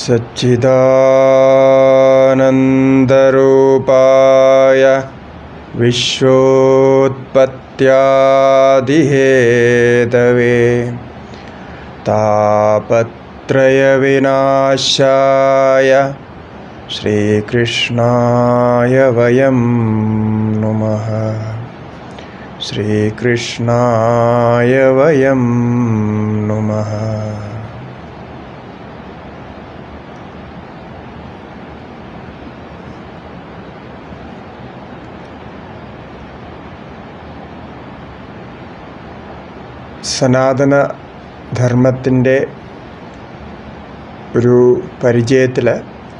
सच्चिदानन्दरूपाय विश्वोत्पत्त्यादिहेतवे तापत्रयविनाशाय श्रीकृष्णाय वयं नुमः श्रीकृष्णाय वयं नुमः സനാതന ധർമ്മത്തിൻ്റെ ഒരു പരിചയത്തിൽ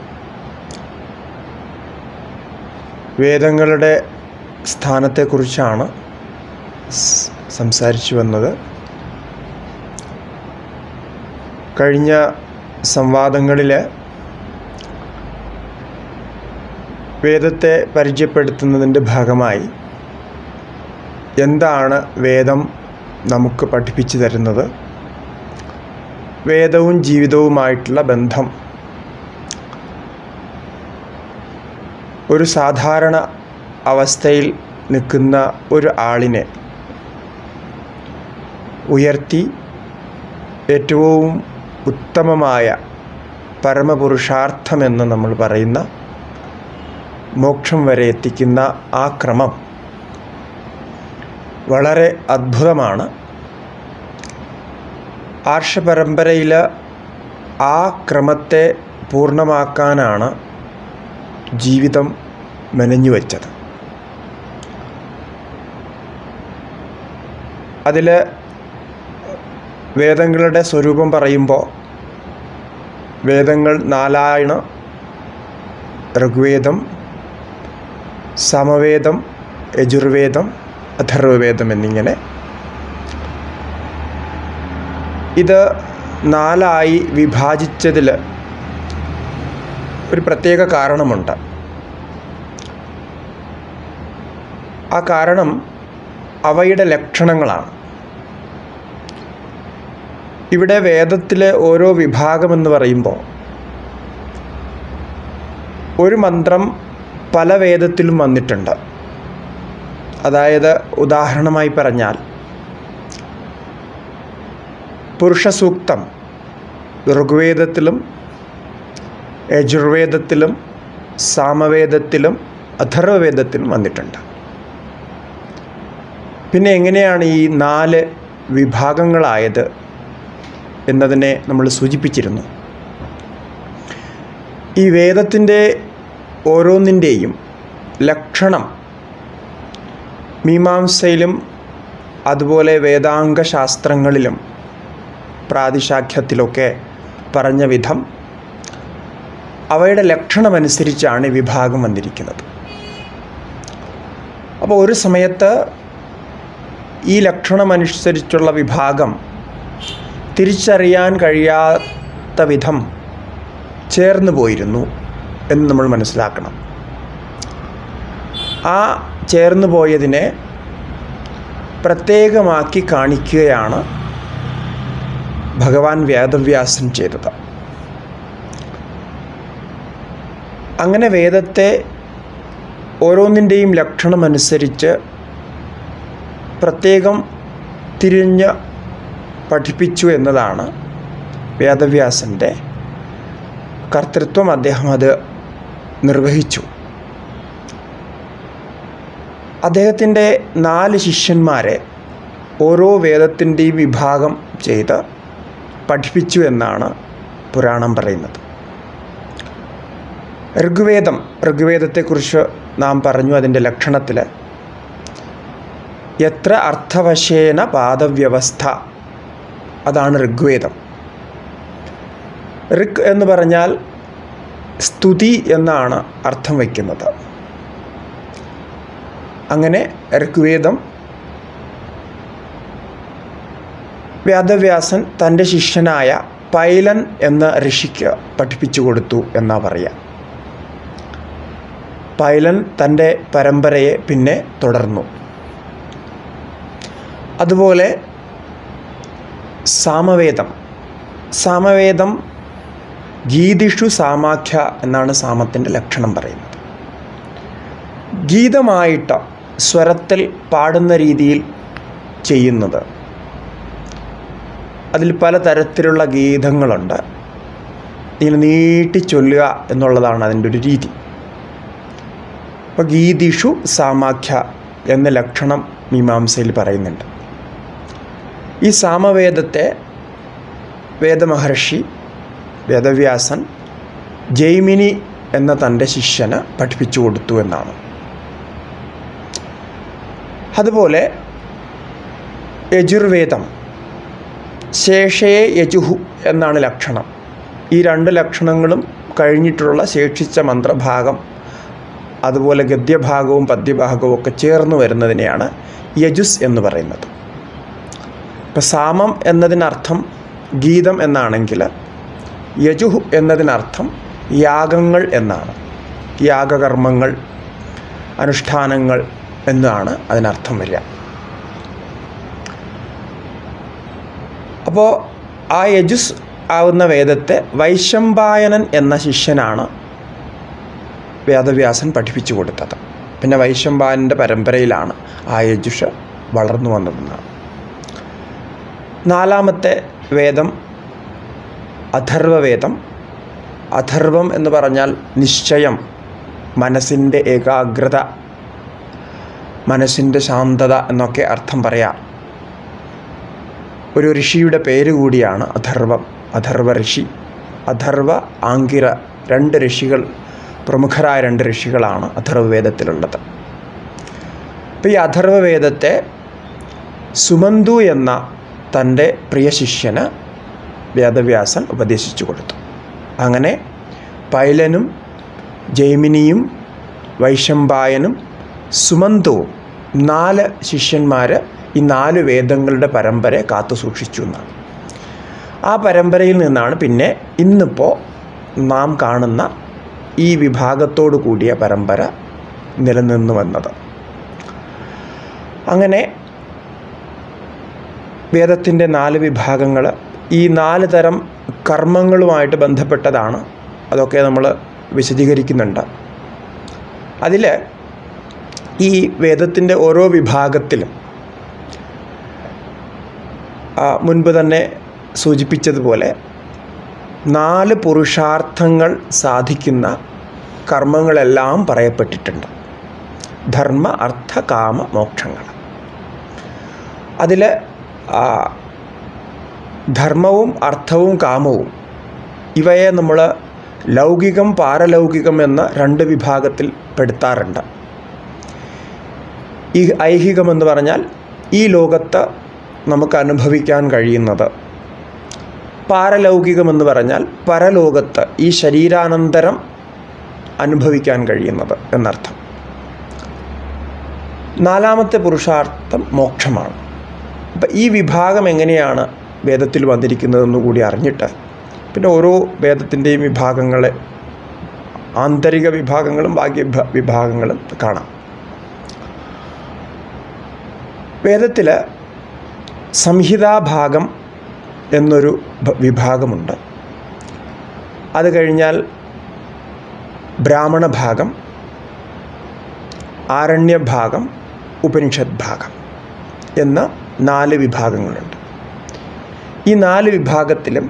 വേദങ്ങളുടെ സ്ഥാനത്തെക്കുറിച്ചാണ് സ് സംസാരിച്ചു വന്നത് കഴിഞ്ഞ സംവാദങ്ങളിൽ വേദത്തെ പരിചയപ്പെടുത്തുന്നതിൻ്റെ ഭാഗമായി എന്താണ് വേദം നമുക്ക് പഠിപ്പിച്ചു തരുന്നത് വേദവും ജീവിതവുമായിട്ടുള്ള ബന്ധം ഒരു സാധാരണ അവസ്ഥയിൽ നിൽക്കുന്ന ഒരു ആളിനെ ഉയർത്തി ഏറ്റവും ഉത്തമമായ പരമപുരുഷാർത്ഥമെന്ന് നമ്മൾ പറയുന്ന മോക്ഷം വരെ എത്തിക്കുന്ന ആ ക്രമം വളരെ അദ്ഭുതമാണ് ആർഷപരമ്പരയിൽ ആ ക്രമത്തെ പൂർണ്ണമാക്കാനാണ് ജീവിതം മെനഞ്ഞു വച്ചത് അതിൽ വേദങ്ങളുടെ സ്വരൂപം പറയുമ്പോൾ വേദങ്ങൾ നാലായണ ഋഗ്വേദം സമവേദം യജുർവേദം അഥർവവേദം എന്നിങ്ങനെ ഇത് നാലായി വിഭാജിച്ചതിൽ ഒരു പ്രത്യേക കാരണമുണ്ട് ആ കാരണം അവയുടെ ലക്ഷണങ്ങളാണ് ഇവിടെ വേദത്തിലെ ഓരോ വിഭാഗമെന്ന് പറയുമ്പോൾ ഒരു മന്ത്രം പല വേദത്തിലും വന്നിട്ടുണ്ട് അതായത് ഉദാഹരണമായി പറഞ്ഞാൽ പുരുഷസൂക്തം ഋഗ്വേദത്തിലും യജുർവേദത്തിലും സാമവേദത്തിലും അഥർവവേദത്തിലും വന്നിട്ടുണ്ട് പിന്നെ എങ്ങനെയാണ് ഈ നാല് വിഭാഗങ്ങളായത് എന്നതിനെ നമ്മൾ സൂചിപ്പിച്ചിരുന്നു ഈ വേദത്തിൻ്റെ ഓരോന്നിൻ്റെയും ലക്ഷണം മീമാംസയിലും അതുപോലെ വേദാംഗ ശാസ്ത്രങ്ങളിലും പ്രാതിശാഖ്യത്തിലൊക്കെ പറഞ്ഞ വിധം അവയുടെ ലക്ഷണമനുസരിച്ചാണ് ഈ വിഭാഗം വന്നിരിക്കുന്നത് അപ്പോൾ ഒരു സമയത്ത് ഈ ലക്ഷണമനുസരിച്ചുള്ള വിഭാഗം തിരിച്ചറിയാൻ കഴിയാത്ത വിധം ചേർന്ന് പോയിരുന്നു എന്ന് നമ്മൾ മനസ്സിലാക്കണം ആ ചേർന്ന് പോയതിനെ പ്രത്യേകമാക്കി കാണിക്കുകയാണ് ഭഗവാൻ വേദവ്യാസൻ ചെയ്തത് അങ്ങനെ വേദത്തെ ഓരോന്നിൻ്റെയും ലക്ഷണമനുസരിച്ച് പ്രത്യേകം തിരിഞ്ഞ് പഠിപ്പിച്ചു എന്നതാണ് വേദവ്യാസൻ്റെ കർത്തൃത്വം അദ്ദേഹം അത് നിർവഹിച്ചു അദ്ദേഹത്തിൻ്റെ നാല് ശിഷ്യന്മാരെ ഓരോ വേദത്തിൻ്റെയും വിഭാഗം ചെയ്ത് പഠിപ്പിച്ചു എന്നാണ് പുരാണം പറയുന്നത് ഋഗ്വേദം ഋഗ്വേദത്തെക്കുറിച്ച് നാം പറഞ്ഞു അതിൻ്റെ ലക്ഷണത്തിൽ എത്ര അർത്ഥവശേന പാദവ്യവസ്ഥ അതാണ് ഋഗ്വേദം ഋഗ് എന്ന് പറഞ്ഞാൽ സ്തുതി എന്നാണ് അർത്ഥം വയ്ക്കുന്നത് അങ്ങനെ ഋഗ്വേദം വേദവ്യാസൻ തൻ്റെ ശിഷ്യനായ പൈലൻ എന്ന ഋഷിക്ക് പഠിപ്പിച്ചു കൊടുത്തു എന്നാ പറയാം പൈലൻ തൻ്റെ പരമ്പരയെ പിന്നെ തുടർന്നു അതുപോലെ സാമവേദം സാമവേദം ഗീതിഷു സാമാഖ്യ എന്നാണ് സാമത്തിൻ്റെ ലക്ഷണം പറയുന്നത് ഗീതമായിട്ട് സ്വരത്തിൽ പാടുന്ന രീതിയിൽ ചെയ്യുന്നത് അതിൽ പലതരത്തിലുള്ള ഗീതങ്ങളുണ്ട് ഇങ്ങനെ നീട്ടി ചൊല്ലുക എന്നുള്ളതാണ് അതിൻ്റെ ഒരു രീതി അപ്പോൾ ഗീതിഷു സാമാഖ്യ എന്ന ലക്ഷണം മീമാംസയിൽ പറയുന്നുണ്ട് ഈ സാമവേദത്തെ വേദമഹർഷി വേദവ്യാസൻ ജൈമിനി എന്ന തൻ്റെ ശിഷ്യന് പഠിപ്പിച്ചു കൊടുത്തു എന്നാണ് അതുപോലെ യജുർവേദം ശേഷയെ യജുഹു എന്നാണ് ലക്ഷണം ഈ രണ്ട് ലക്ഷണങ്ങളും കഴിഞ്ഞിട്ടുള്ള ശേഷിച്ച മന്ത്രഭാഗം അതുപോലെ ഗദ്യഭാഗവും പദ്യഭാഗവും ഒക്കെ ചേർന്ന് വരുന്നതിനെയാണ് യജുസ് എന്ന് പറയുന്നത് ഇപ്പം സാമം എന്നതിനർത്ഥം ഗീതം എന്നാണെങ്കിൽ യജുഹു എന്നതിനർത്ഥം യാഗങ്ങൾ എന്നാണ് യാഗകർമ്മങ്ങൾ അനുഷ്ഠാനങ്ങൾ എന്നാണ് അതിനർത്ഥം വരിക അപ്പോൾ ആ യജുസ് ആവുന്ന വേദത്തെ വൈശമ്പായനൻ എന്ന ശിഷ്യനാണ് വേദവ്യാസൻ പഠിപ്പിച്ചു കൊടുത്തത് പിന്നെ വൈശമ്പായനൻ്റെ പരമ്പരയിലാണ് ആ യജുഷ് വളർന്നു വന്നതെന്നാണ് നാലാമത്തെ വേദം അഥർവവേദം അഥർവം എന്ന് പറഞ്ഞാൽ നിശ്ചയം മനസ്സിൻ്റെ ഏകാഗ്രത മനസ്സിൻ്റെ ശാന്തത എന്നൊക്കെ അർത്ഥം പറയാം ഒരു ഋഷിയുടെ പേര് കൂടിയാണ് അഥർവം അഥർവ ഋഷി അഥർവ ആങ്കിര രണ്ട് ഋഷികൾ പ്രമുഖരായ രണ്ട് ഋഷികളാണ് അഥർവവേദത്തിലുള്ളത് അപ്പോൾ ഈ അഥർവവേദത്തെ സുമന്തു എന്ന തൻ്റെ പ്രിയ ശിഷ്യന് വേദവ്യാസൻ ഉപദേശിച്ചു കൊടുത്തു അങ്ങനെ പൈലനും ജൈമിനിയും വൈശമ്പായനും സുമന്തുവും നാല് ശിഷ്യന്മാർ ഈ നാല് വേദങ്ങളുടെ പരമ്പരയെ കാത്തു സൂക്ഷിച്ചു എന്നാണ് ആ പരമ്പരയിൽ നിന്നാണ് പിന്നെ ഇന്നിപ്പോൾ നാം കാണുന്ന ഈ വിഭാഗത്തോടു കൂടിയ പരമ്പര നിലനിന്നു വന്നത് അങ്ങനെ വേദത്തിൻ്റെ നാല് വിഭാഗങ്ങൾ ഈ നാല് തരം കർമ്മങ്ങളുമായിട്ട് ബന്ധപ്പെട്ടതാണ് അതൊക്കെ നമ്മൾ വിശദീകരിക്കുന്നുണ്ട് അതിൽ ഈ വേദത്തിൻ്റെ ഓരോ വിഭാഗത്തിലും മുൻപ് തന്നെ സൂചിപ്പിച്ചതുപോലെ നാല് പുരുഷാർത്ഥങ്ങൾ സാധിക്കുന്ന കർമ്മങ്ങളെല്ലാം പറയപ്പെട്ടിട്ടുണ്ട് ധർമ്മ അർത്ഥ കാമ മോക്ഷങ്ങൾ അതിൽ ധർമ്മവും അർത്ഥവും കാമവും ഇവയെ നമ്മൾ ലൗകികം പാരലൗകികം എന്ന രണ്ട് വിഭാഗത്തിൽ പെടുത്താറുണ്ട് ഈ ഐഹികം എന്ന് പറഞ്ഞാൽ ഈ ലോകത്ത് നമുക്ക് അനുഭവിക്കാൻ കഴിയുന്നത് പാരലൗകികമെന്ന് പറഞ്ഞാൽ പരലോകത്ത് ഈ ശരീരാനന്തരം അനുഭവിക്കാൻ കഴിയുന്നത് എന്നർത്ഥം നാലാമത്തെ പുരുഷാർത്ഥം മോക്ഷമാണ് അപ്പം ഈ വിഭാഗം എങ്ങനെയാണ് വേദത്തിൽ വന്നിരിക്കുന്നതെന്ന് കൂടി അറിഞ്ഞിട്ട് പിന്നെ ഓരോ വേദത്തിൻ്റെയും വിഭാഗങ്ങളെ ആന്തരിക വിഭാഗങ്ങളും ബാഹ്യ വിഭാഗങ്ങളും കാണാം വേദത്തിൽ സംഹിതാഭാഗം എന്നൊരു വിഭാഗമുണ്ട് അത് കഴിഞ്ഞാൽ ബ്രാഹ്മണ ഭാഗം ആരണ്യഭാഗം ഉപനിഷത് ഭാഗം എന്ന നാല് വിഭാഗങ്ങളുണ്ട് ഈ നാല് വിഭാഗത്തിലും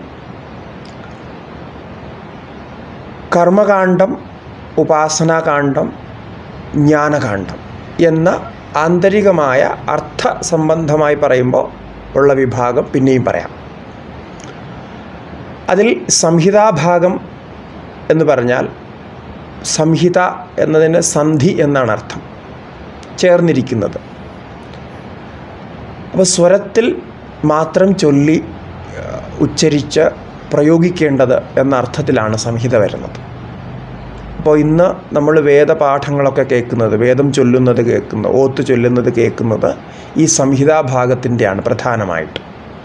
കർമ്മകാന്ഡം ഉപാസനാകാന്ഡം ജ്ഞാനകാന്ഡം എന്ന ആന്തരികമായ അർത്ഥ സംബന്ധമായി പറയുമ്പോൾ ഉള്ള വിഭാഗം പിന്നെയും പറയാം അതിൽ സംഹിതാഭാഗം എന്ന് പറഞ്ഞാൽ സംഹിത എന്നതിന് സന്ധി എന്നാണ് അർത്ഥം ചേർന്നിരിക്കുന്നത് അപ്പോൾ സ്വരത്തിൽ മാത്രം ചൊല്ലി ഉച്ചരിച്ച് പ്രയോഗിക്കേണ്ടത് എന്ന അർത്ഥത്തിലാണ് സംഹിത വരുന്നത് അപ്പോൾ ഇന്ന് നമ്മൾ വേദപാഠങ്ങളൊക്കെ കേൾക്കുന്നത് വേദം ചൊല്ലുന്നത് കേൾക്കുന്നത് ഓത്ത് ചൊല്ലുന്നത് കേൾക്കുന്നത് ഈ സംഹിതാഭാഗത്തിൻ്റെയാണ് പ്രധാനമായിട്ട്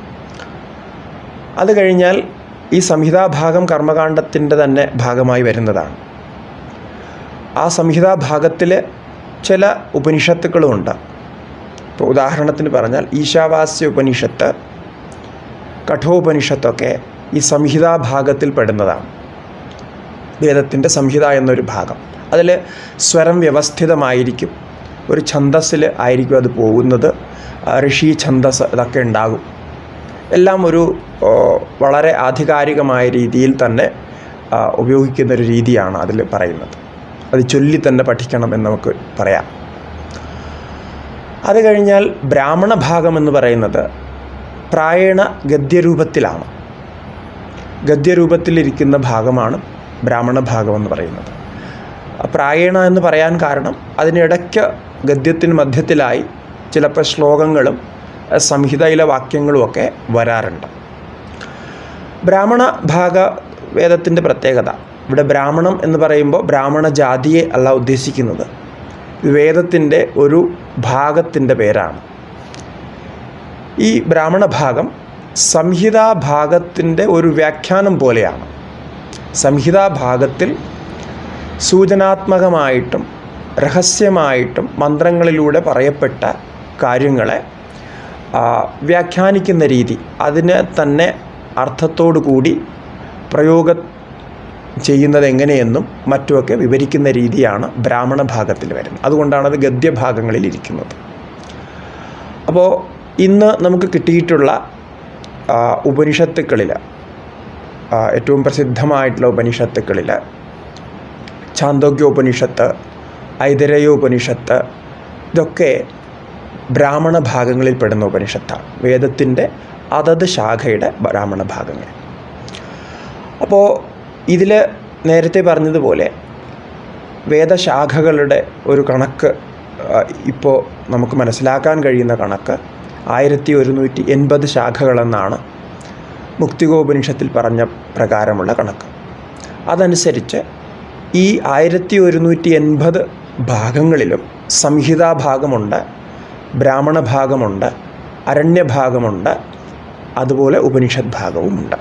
അത് കഴിഞ്ഞാൽ ഈ സംഹിതാഭാഗം കർമ്മകാണ്ഡത്തിൻ്റെ തന്നെ ഭാഗമായി വരുന്നതാണ് ആ സംഹിതാഭാഗത്തിൽ ചില ഉപനിഷത്തുക്കളുമുണ്ട് ഇപ്പോൾ ഉദാഹരണത്തിന് പറഞ്ഞാൽ ഈശാവാസ്യ ഉപനിഷത്ത് കഠോപനിഷത്തൊക്കെ ഈ സംഹിതാഭാഗത്തിൽ പെടുന്നതാണ് വേദത്തിൻ്റെ സംഹിത എന്നൊരു ഭാഗം അതിൽ സ്വരം വ്യവസ്ഥിതമായിരിക്കും ഒരു ഛന്തസ്സിൽ ആയിരിക്കും അത് പോകുന്നത് ആ, ഋഷി ഛന്തസ് ഇതൊക്കെ ഉണ്ടാകും എല്ലാം ഒരു ഓ, വളരെ ആധികാരികമായ രീതിയിൽ തന്നെ ആ, ഉപയോഗിക്കുന്ന ഒരു രീതിയാണ് അതിൽ പറയുന്നത് അത് ചൊല്ലി തന്നെ പഠിക്കണം എന്ന് നമുക്ക് പറയാം അത് കഴിഞ്ഞാൽ ബ്രാഹ്മണ ഭാഗം എന്ന് പറയുന്നത് പ്രായണ ഗദ്യരൂപത്തിലാണ് ഗദ്യരൂപത്തിലിരിക്കുന്ന ഭാഗമാണ് ബ്രാഹ്മണ ഭാഗം എന്ന് പറയുന്നത് പ്രായണ എന്ന് പറയാൻ കാരണം അതിനിടയ്ക്ക് ഗദ്യത്തിന് മധ്യത്തിലായി ചിലപ്പോൾ ശ്ലോകങ്ങളും അഹ് സംഹിതയിലെ വാക്യങ്ങളുമൊക്കെ വരാറുണ്ട് ബ്രാഹ്മണ ഭാഗ വേദത്തിൻ്റെ പ്രത്യേകത ഇവിടെ ബ്രാഹ്മണം എന്ന് പറയുമ്പോൾ ബ്രാഹ്മണ ജാതിയെ അല്ല ഉദ്ദേശിക്കുന്നത് ഇത് വേദത്തിൻ്റെ ഒരു ഭാഗത്തിൻ്റെ പേരാണ് ഈ ബ്രാഹ്മണ ഭാഗം സംഹിതാ ഭാഗത്തിൻ്റെ ഒരു വ്യാഖ്യാനം പോലെയാണ് സംഹിതാ ഭാഗത്തിൽ സൂചനാത്മകമായിട്ടും രഹസ്യമായിട്ടും മന്ത്രങ്ങളിലൂടെ പറയപ്പെട്ട കാര്യങ്ങളെ ആ, വ്യാഖ്യാനിക്കുന്ന രീതി അതിന് തന്നെ അർത്ഥത്തോടു കൂടി പ്രയോഗ ചെയ്യുന്നത് എങ്ങനെയെന്നും മറ്റുമൊക്കെ വിവരിക്കുന്ന രീതിയാണ് ബ്രാഹ്മണ ഭാഗത്തിൽ വരുന്നത് അതുകൊണ്ടാണ് അത് ഗദ്യഭാഗങ്ങളിൽ ഇരിക്കുന്നത് അപ്പോൾ ഇന്ന് നമുക്ക് കിട്ടിയിട്ടുള്ള ആ, ഉപനിഷത്തുക്കളിൽ ആ, ഏറ്റവും പ്രസിദ്ധമായിട്ടുള്ള ഉപനിഷത്തുക്കളിൽ ഛാന്തോഗ്യോപനിഷത്ത് ഐതരയോപനിഷത്ത് ഇതൊക്കെ ബ്രാഹ്മണ ഭാഗങ്ങളിൽ പെടുന്ന ഉപനിഷത്താണ് വേദത്തിൻ്റെ അതത് ശാഖയുടെ ബ്രാഹ്മണ ഭാഗങ്ങൾ അപ്പോൾ ഇതിൽ നേരത്തെ പറഞ്ഞതുപോലെ വേദശാഖകളുടെ ഒരു കണക്ക് ഇപ്പോൾ നമുക്ക് മനസ്സിലാക്കാൻ കഴിയുന്ന കണക്ക് ആയിരത്തി ഒരുന്നൂറ്റി എൺപത് ശാഖകളെന്നാണ് മുക്തികോപനിഷത്തിൽ പറഞ്ഞ പ്രകാരമുള്ള കണക്ക് അതനുസരിച്ച് ഈ ആയിരത്തി ഒരുന്നൂറ്റി എൺപത് ഭാഗങ്ങളിലും സംഹിതാ ഭാഗമുണ്ട് ബ്രാഹ്മണ ഭാഗമുണ്ട് അരണ്യഭാഗമുണ്ട് അതുപോലെ ഉപനിഷത് ഭാഗവുമുണ്ട്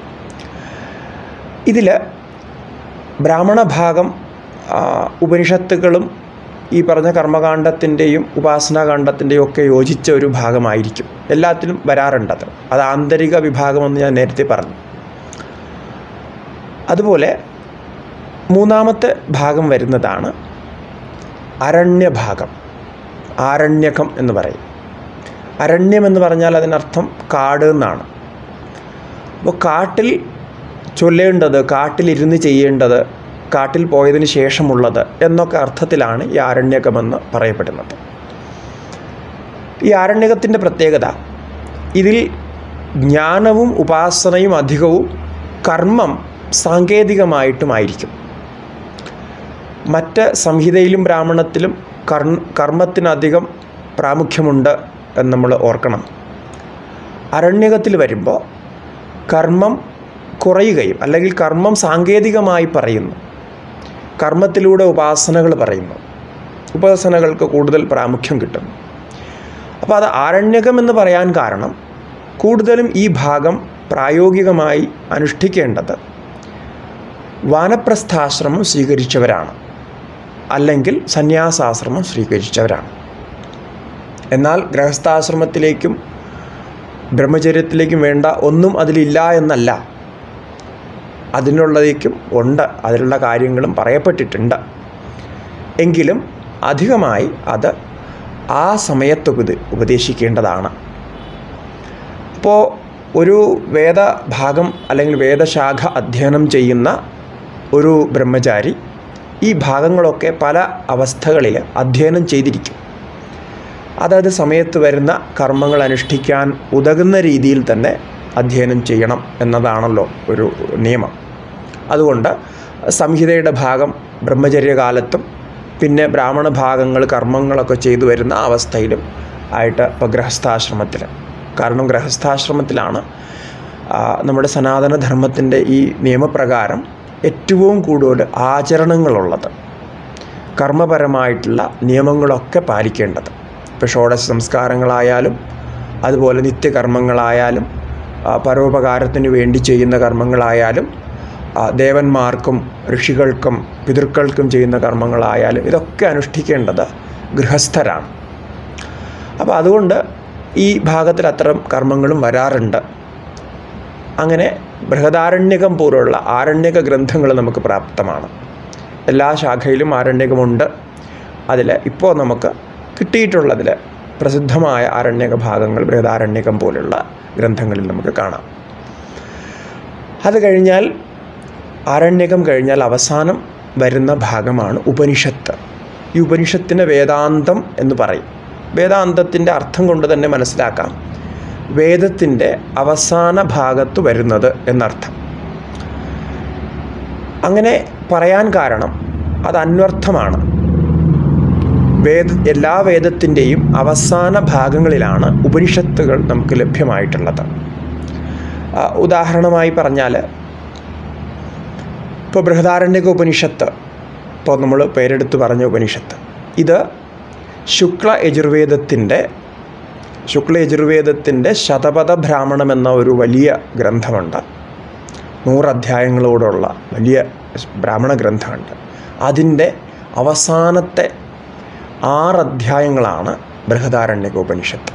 ഇതിൽ ബ്രാഹ്മണ ഭാഗം ആ, ഉപനിഷത്തുകളും ഈ പറഞ്ഞ കർമ്മകാണ്ഡത്തിൻ്റെയും ഉപാസനാകാണ്ഡത്തിൻ്റെയും ഒക്കെ യോജിച്ച ഒരു ഭാഗമായിരിക്കും എല്ലാത്തിലും വരാറുണ്ടത് അത് ആന്തരിക വിഭാഗമെന്ന് ഞാൻ നേരത്തെ പറഞ്ഞു അതുപോലെ മൂന്നാമത്തെ ഭാഗം വരുന്നതാണ് അരണ്യഭാഗം ആരണ്യകം എന്ന് പറയും അരണ്യം എന്ന് പറഞ്ഞാൽ അതിനർത്ഥം കാട് എന്നാണ് അപ്പോൾ കാട്ടിൽ ചൊല്ലേണ്ടത് കാട്ടിലിരുന്ന് ചെയ്യേണ്ടത് കാട്ടിൽ പോയതിന് ശേഷമുള്ളത് എന്നൊക്കെ അർത്ഥത്തിലാണ് ഈ ആരണ്യകമെന്ന് പറയപ്പെടുന്നത് ഈ ആരണ്യകത്തിൻ്റെ പ്രത്യേകത ഇതിൽ ജ്ഞാനവും ഉപാസനയും അധികവും കർമ്മം സാങ്കേതികമായിട്ടുമായിരിക്കും മറ്റ് സംഹിതയിലും ബ്രാഹ്മണത്തിലും കർ കർമ്മത്തിനധികം പ്രാമുഖ്യമുണ്ട് എന്ന് നമ്മൾ ഓർക്കണം അരണ്യകത്തിൽ വരുമ്പോൾ കർമ്മം കുറയുകയും അല്ലെങ്കിൽ കർമ്മം സാങ്കേതികമായി പറയുന്നു കർമ്മത്തിലൂടെ ഉപാസനകൾ പറയുന്നു ഉപാസനകൾക്ക് കൂടുതൽ പ്രാമുഖ്യം കിട്ടുന്നു അപ്പോൾ അത് ആരണ്യകം എന്ന് പറയാൻ കാരണം കൂടുതലും ഈ ഭാഗം പ്രായോഗികമായി അനുഷ്ഠിക്കേണ്ടത് വാനപ്രസ്ഥാശ്രമം സ്വീകരിച്ചവരാണ് അല്ലെങ്കിൽ സന്യാസാശ്രമം സ്വീകരിച്ചവരാണ് എന്നാൽ ഗൃഹസ്ഥാശ്രമത്തിലേക്കും ബ്രഹ്മചര്യത്തിലേക്കും വേണ്ട ഒന്നും അതിലില്ല എന്നല്ല അതിനുള്ളതേക്കും ഉണ്ട് അതിലുള്ള കാര്യങ്ങളും പറയപ്പെട്ടിട്ടുണ്ട് എങ്കിലും അധികമായി അത് ആ സമയത്ത് ഉപദ ഉപദേശിക്കേണ്ടതാണ് അപ്പോൾ ഒരു വേദഭാഗം അല്ലെങ്കിൽ വേദശാഖ അധ്യയനം ചെയ്യുന്ന ഒരു ബ്രഹ്മചാരി ഈ ഭാഗങ്ങളൊക്കെ പല അവസ്ഥകളിൽ അധ്യയനം ചെയ്തിരിക്കും അതായത് സമയത്ത് വരുന്ന കർമ്മങ്ങൾ അനുഷ്ഠിക്കാൻ ഉതകുന്ന രീതിയിൽ തന്നെ അധ്യയനം ചെയ്യണം എന്നതാണല്ലോ ഒരു നിയമം അതുകൊണ്ട് സംഹിതയുടെ ഭാഗം ബ്രഹ്മചര്യകാലത്തും പിന്നെ ബ്രാഹ്മണ ഭാഗങ്ങൾ കർമ്മങ്ങളൊക്കെ ചെയ്തു വരുന്ന അവസ്ഥയിലും ആയിട്ട് ഇപ്പോൾ ഗൃഹസ്ഥാശ്രമത്തിൽ കാരണം ഗൃഹസ്ഥാശ്രമത്തിലാണ് ആ, നമ്മുടെ സനാതനധർമ്മത്തിൻ്റെ ഈ നിയമപ്രകാരം ഏറ്റവും കൂടുതൽ ആചരണങ്ങളുള്ളത് കർമ്മപരമായിട്ടുള്ള നിയമങ്ങളൊക്കെ പാലിക്കേണ്ടത് ഇപ്പോൾ ഷോഡശ സംസ്കാരങ്ങളായാലും അതുപോലെ നിത്യകർമ്മങ്ങളായാലും ആ, പരോപകാരത്തിന് വേണ്ടി ചെയ്യുന്ന കർമ്മങ്ങളായാലും ആ, ദേവന്മാർക്കും ഋഷികൾക്കും പിതൃക്കൾക്കും ചെയ്യുന്ന കർമ്മങ്ങളായാലും ഇതൊക്കെ അനുഷ്ഠിക്കേണ്ടത് ഗൃഹസ്ഥരാണ് അപ്പോൾ അതുകൊണ്ട് ഈ ഭാഗത്തിൽ അത്തരം കർമ്മങ്ങളും വരാറുണ്ട് അങ്ങനെ ബൃഹദാരണ്യകം പോലുള്ള ആരണ്യക ഗ്രന്ഥങ്ങൾ നമുക്ക് പ്രാപ്തമാണ് എല്ലാ ശാഖയിലും ആരണ്യകമുണ്ട് അതിൽ ഇപ്പോൾ നമുക്ക് കിട്ടിയിട്ടുള്ളതിൽ പ്രസിദ്ധമായ ആരണ്യക ഭാഗങ്ങൾ ബൃഹദാരണ്യകം പോലുള്ള ഗ്രന്ഥങ്ങളിൽ നമുക്ക് കാണാം അത് കഴിഞ്ഞാൽ ആരണ്യകം കഴിഞ്ഞാൽ അവസാനം വരുന്ന ഭാഗമാണ് ഉപനിഷത്ത് ഈ ഉപനിഷത്തിന് വേദാന്തം എന്ന് പറയും വേദാന്തത്തിൻ്റെ അർത്ഥം കൊണ്ട് തന്നെ മനസ്സിലാക്കാം വേദത്തിൻ്റെ അവസാന ഭാഗത്ത് വരുന്നത് എന്നർത്ഥം അങ്ങനെ പറയാൻ കാരണം അത് അന്വർത്ഥമാണ് വേദ എല്ലാ വേദത്തിൻ്റെയും അവസാന ഭാഗങ്ങളിലാണ് ഉപനിഷത്തുകൾ നമുക്ക് ലഭ്യമായിട്ടുള്ളത് ആ, ഉദാഹരണമായി പറഞ്ഞാൽ ഇപ്പോൾ ബൃഹദാരണ്യക ഉപനിഷത്ത് ഇപ്പോൾ നമ്മൾ പേരെടുത്ത് പറഞ്ഞ ഉപനിഷത്ത് ഇത് ശുക്ല യജുർവേദത്തിൻ്റെ ശുക്ല യജുർവേദത്തിൻ്റെ ശതപഥ ബ്രാഹ്മണം എന്ന ഒരു വലിയ ഗ്രന്ഥമുണ്ട് നൂറ് അധ്യായങ്ങളോടുള്ള വലിയ ബ്രാഹ്മണ ഗ്രന്ഥമുണ്ട് അതിൻ്റെ അവസാനത്തെ ആറ് അധ്യായങ്ങളാണ് ബൃഹദാരണ്യക ഉപനിഷത്ത്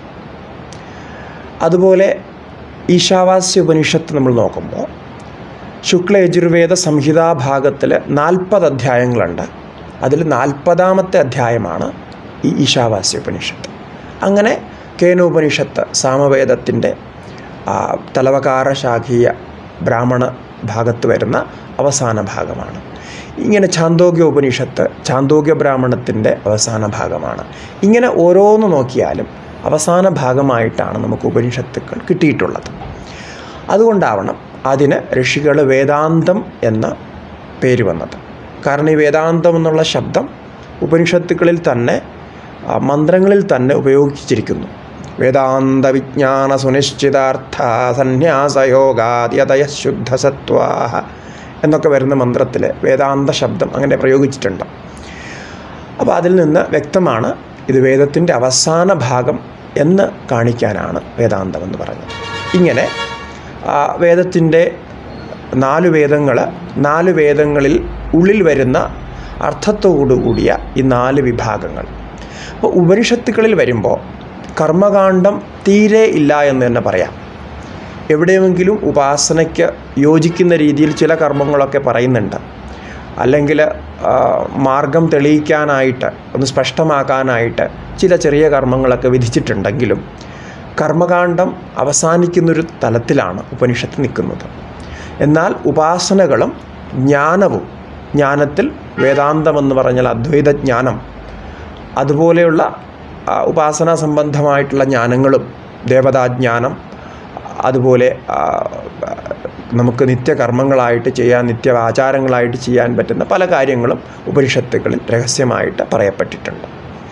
അതുപോലെ ഈശാവാസ്യ ഉപനിഷത്ത് നമ്മൾ നോക്കുമ്പോൾ ശുക്ല യജുർവേദ സംഹിതാ ഭാഗത്തിൽ നാൽപ്പത് അധ്യായങ്ങളുണ്ട് അതിൽ നാൽപ്പതാമത്തെ അധ്യായമാണ് ഈ ഈശാവാസ്യ ഉപനിഷത്ത് അങ്ങനെ കേനോപനിഷത്ത് സാമവേദത്തിൻ്റെ ആ, തലവകാര ശാഖീയ ബ്രാഹ്മണ ഭാഗത്ത് വരുന്ന അവസാന ഭാഗമാണ് ഇങ്ങനെ ഛാന്തോഗ്യ ഉപനിഷത്ത് ഛാന്തോഗ്യ ബ്രാഹ്മണത്തിൻ്റെ അവസാന ഭാഗമാണ് ഇങ്ങനെ ഓരോന്ന് നോക്കിയാലും അവസാന ഭാഗമായിട്ടാണ് നമുക്ക് ഉപനിഷത്തുക്കൾ കിട്ടിയിട്ടുള്ളത് അതുകൊണ്ടാവണം അതിന് ഋഷികൾ വേദാന്തം എന്ന പേര് വന്നത് കാരണം ഈ വേദാന്തം എന്നുള്ള ശബ്ദം ഉപനിഷത്തുക്കളിൽ തന്നെ ആ, മന്ത്രങ്ങളിൽ തന്നെ ഉപയോഗിച്ചിരിക്കുന്നു വേദാന്ത വിജ്ഞാന സുനിശ്ചിതാർത്ഥ സന്യാസയോഗാദ്യതയ ശുദ്ധസത്വാഹ എന്നൊക്കെ വരുന്ന മന്ത്രത്തിൽ വേദാന്ത ശബ്ദം അങ്ങനെ പ്രയോഗിച്ചിട്ടുണ്ട് അപ്പോൾ അതിൽ നിന്ന് വ്യക്തമാണ് ഇത് വേദത്തിൻ്റെ അവസാന ഭാഗം എന്ന് കാണിക്കാനാണ് വേദാന്തം എന്ന് പറഞ്ഞത് ഇങ്ങനെ ആ, വേദത്തിൻ്റെ നാല് വേദങ്ങൾ നാല് വേദങ്ങളിൽ ഉള്ളിൽ വരുന്ന അർത്ഥത്തോടു കൂടിയ ഈ നാല് വിഭാഗങ്ങൾ അപ്പോൾ ഉപനിഷത്തുക്കളിൽ വരുമ്പോൾ കർമ്മകാന്ഡം തീരെ ഇല്ല എന്ന് തന്നെ പറയാം എവിടെയെങ്കിലും ഉപാസനയ്ക്ക് യോജിക്കുന്ന രീതിയിൽ ചില കർമ്മങ്ങളൊക്കെ പറയുന്നുണ്ട് അല്ലെങ്കിൽ ആ, മാർഗം തെളിയിക്കാനായിട്ട് ഒന്ന് സ്പഷ്ടമാക്കാനായിട്ട് ചില ചെറിയ കർമ്മങ്ങളൊക്കെ വിധിച്ചിട്ടുണ്ടെങ്കിലും കർമ്മകാന്ഡം അവസാനിക്കുന്നൊരു തലത്തിലാണ് ഉപനിഷത്ത് നിൽക്കുന്നത് എന്നാൽ ഉപാസനകളും ജ്ഞാനവും ജ്ഞാനത്തിൽ വേദാന്തം എന്ന് പറഞ്ഞാൽ അദ്വൈത ജ്ഞാനം അതുപോലെയുള്ള ആ, ഉപാസനാ സംബന്ധമായിട്ടുള്ള ജ്ഞാനങ്ങളും ദേവതാജ്ഞാനം അതുപോലെ ആ, നമുക്ക് നിത്യകർമ്മങ്ങളായിട്ട് ചെയ്യാൻ നിത്യ ആചാരങ്ങളായിട്ട് ചെയ്യാൻ പറ്റുന്ന പല കാര്യങ്ങളും ഉപനിഷത്തുകളിൽ രഹസ്യമായിട്ട് പറയപ്പെട്ടിട്ടുണ്ട്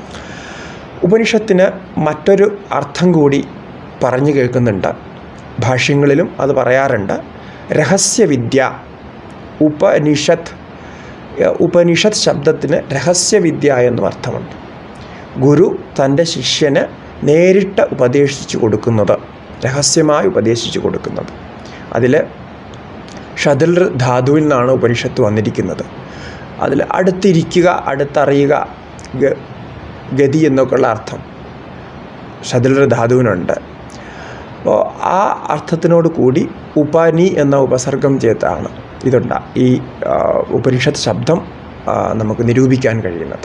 ഉപനിഷത്തിന് മറ്റൊരു അർത്ഥം കൂടി പറഞ്ഞു കേൾക്കുന്നുണ്ട് ഭാഷ്യങ്ങളിലും അത് പറയാറുണ്ട് രഹസ്യവിദ്യ ഉപനിഷത്ത് ഏഹ് ഉപനിഷത്ത് ശബ്ദത്തിന് രഹസ്യവിദ്യ എന്നും അർത്ഥമുണ്ട് ഗുരു തൻ്റെ ശിഷ്യന് നേരിട്ട് ഉപദേശിച്ചു കൊടുക്കുന്നത് രഹസ്യമായി ഉപദേശിച്ചു കൊടുക്കുന്നത് അതിൽ ഷതിൽ ധാതുവിൽ നിന്നാണ് ഉപനിഷത്ത് വന്നിരിക്കുന്നത് അതിൽ അടുത്തിരിക്കുക അടുത്തറിയുക ഗ- ഗതി എന്നൊക്കെയുള്ള അർത്ഥം ഷതിൽ ധാതുവിനുണ്ട് അപ്പോൾ ആ അർത്ഥത്തിനോട് കൂടി ഉപനി എന്ന ഉപസർഗം ചേർത്താണ് ഇതുണ്ട ഈ ആ, ഉപനിഷത്ത് ശബ്ദം ആ, നമുക്ക് നിരൂപിക്കാൻ കഴിയുന്നത്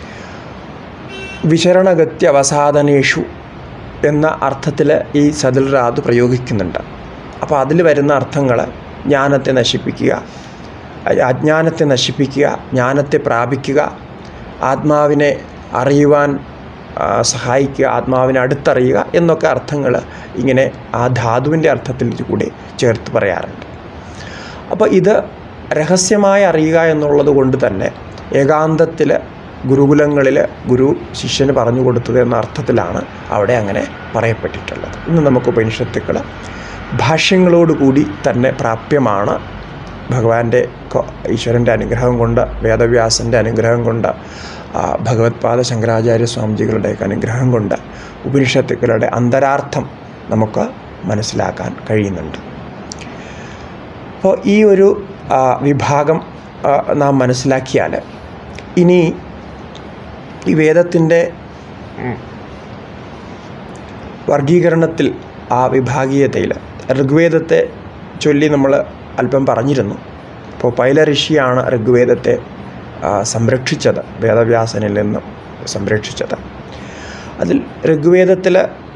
വിശരണഗത്യ അവസാദനേഷു എന്ന അർത്ഥത്തിൽ ഈ സതിൽ റാതു പ്രയോഗിക്കുന്നുണ്ട് അപ്പോൾ അതിൽ വരുന്ന അർത്ഥങ്ങൾ ജ്ഞാനത്തെ നശിപ്പിക്കുക അ- അജ്ഞാനത്തെ നശിപ്പിക്കുക ജ്ഞാനത്തെ പ്രാപിക്കുക ആത്മാവിനെ അറിയുവാൻ ആ, സഹായിക്കുക ആത്മാവിനെ അടുത്തറിയുക എന്നൊക്കെ അർത്ഥങ്ങൾ ഇങ്ങനെ ആ ധാതുവിൻ്റെ അർത്ഥത്തിൽ കൂടി ചേർത്ത് പറയാറുണ്ട് അപ്പോൾ ഇത് രഹസ്യമായി അറിയുക എന്നുള്ളത് കൊണ്ട് തന്നെ ഏകാന്തത്തിൽ ഗുരുകുലങ്ങളിൽ ഗുരു ശിഷ്യന് പറഞ്ഞു കൊടുത്തത് എന്ന അർത്ഥത്തിലാണ് അവിടെ അങ്ങനെ പറയപ്പെട്ടിട്ടുള്ളത് ഇന്ന് നമുക്ക് ഉപനിഷത്തുക്കൾ ഭാഷ്യങ്ങളോടുകൂടി തന്നെ പ്രാപ്യമാണ് ഭഗവാന്റെ കൊ- ഈശ്വരൻ്റെ അനുഗ്രഹം കൊണ്ട് വേദവ്യാസൻ്റെ അനുഗ്രഹം കൊണ്ട് ആ, ഭഗവത്പാദ ശങ്കരാചാര്യ സ്വാമിജികളുടെയൊക്കെ അനുഗ്രഹം കൊണ്ട് ഉപനിഷത്തുക്കളുടെ അന്തരാർത്ഥം നമുക്ക് മനസ്സിലാക്കാൻ കഴിയുന്നുണ്ട് അപ്പോൾ ഈ ഒരു ആ, വിഭാഗം ആ, നാം മനസ്സിലാക്കിയാൽ ഇനി ഈ വേദത്തിൻ്റെ ഉം, വർഗീകരണത്തിൽ ആ വിഭാഗീയതയിൽ ഋഗ്വേദത്തെ ചൊല്ലി നമ്മൾ അല്പം പറഞ്ഞിരുന്നു അപ്പോൾ പൈല ഋഷിയാണ് ഋഗ്വേദത്തെ ആ, സംരക്ഷിച്ചത് വേദവ്യാസനിൽ നിന്നും സംരക്ഷിച്ചത് അതിൽ ഋഗ്വേദത്തിൽ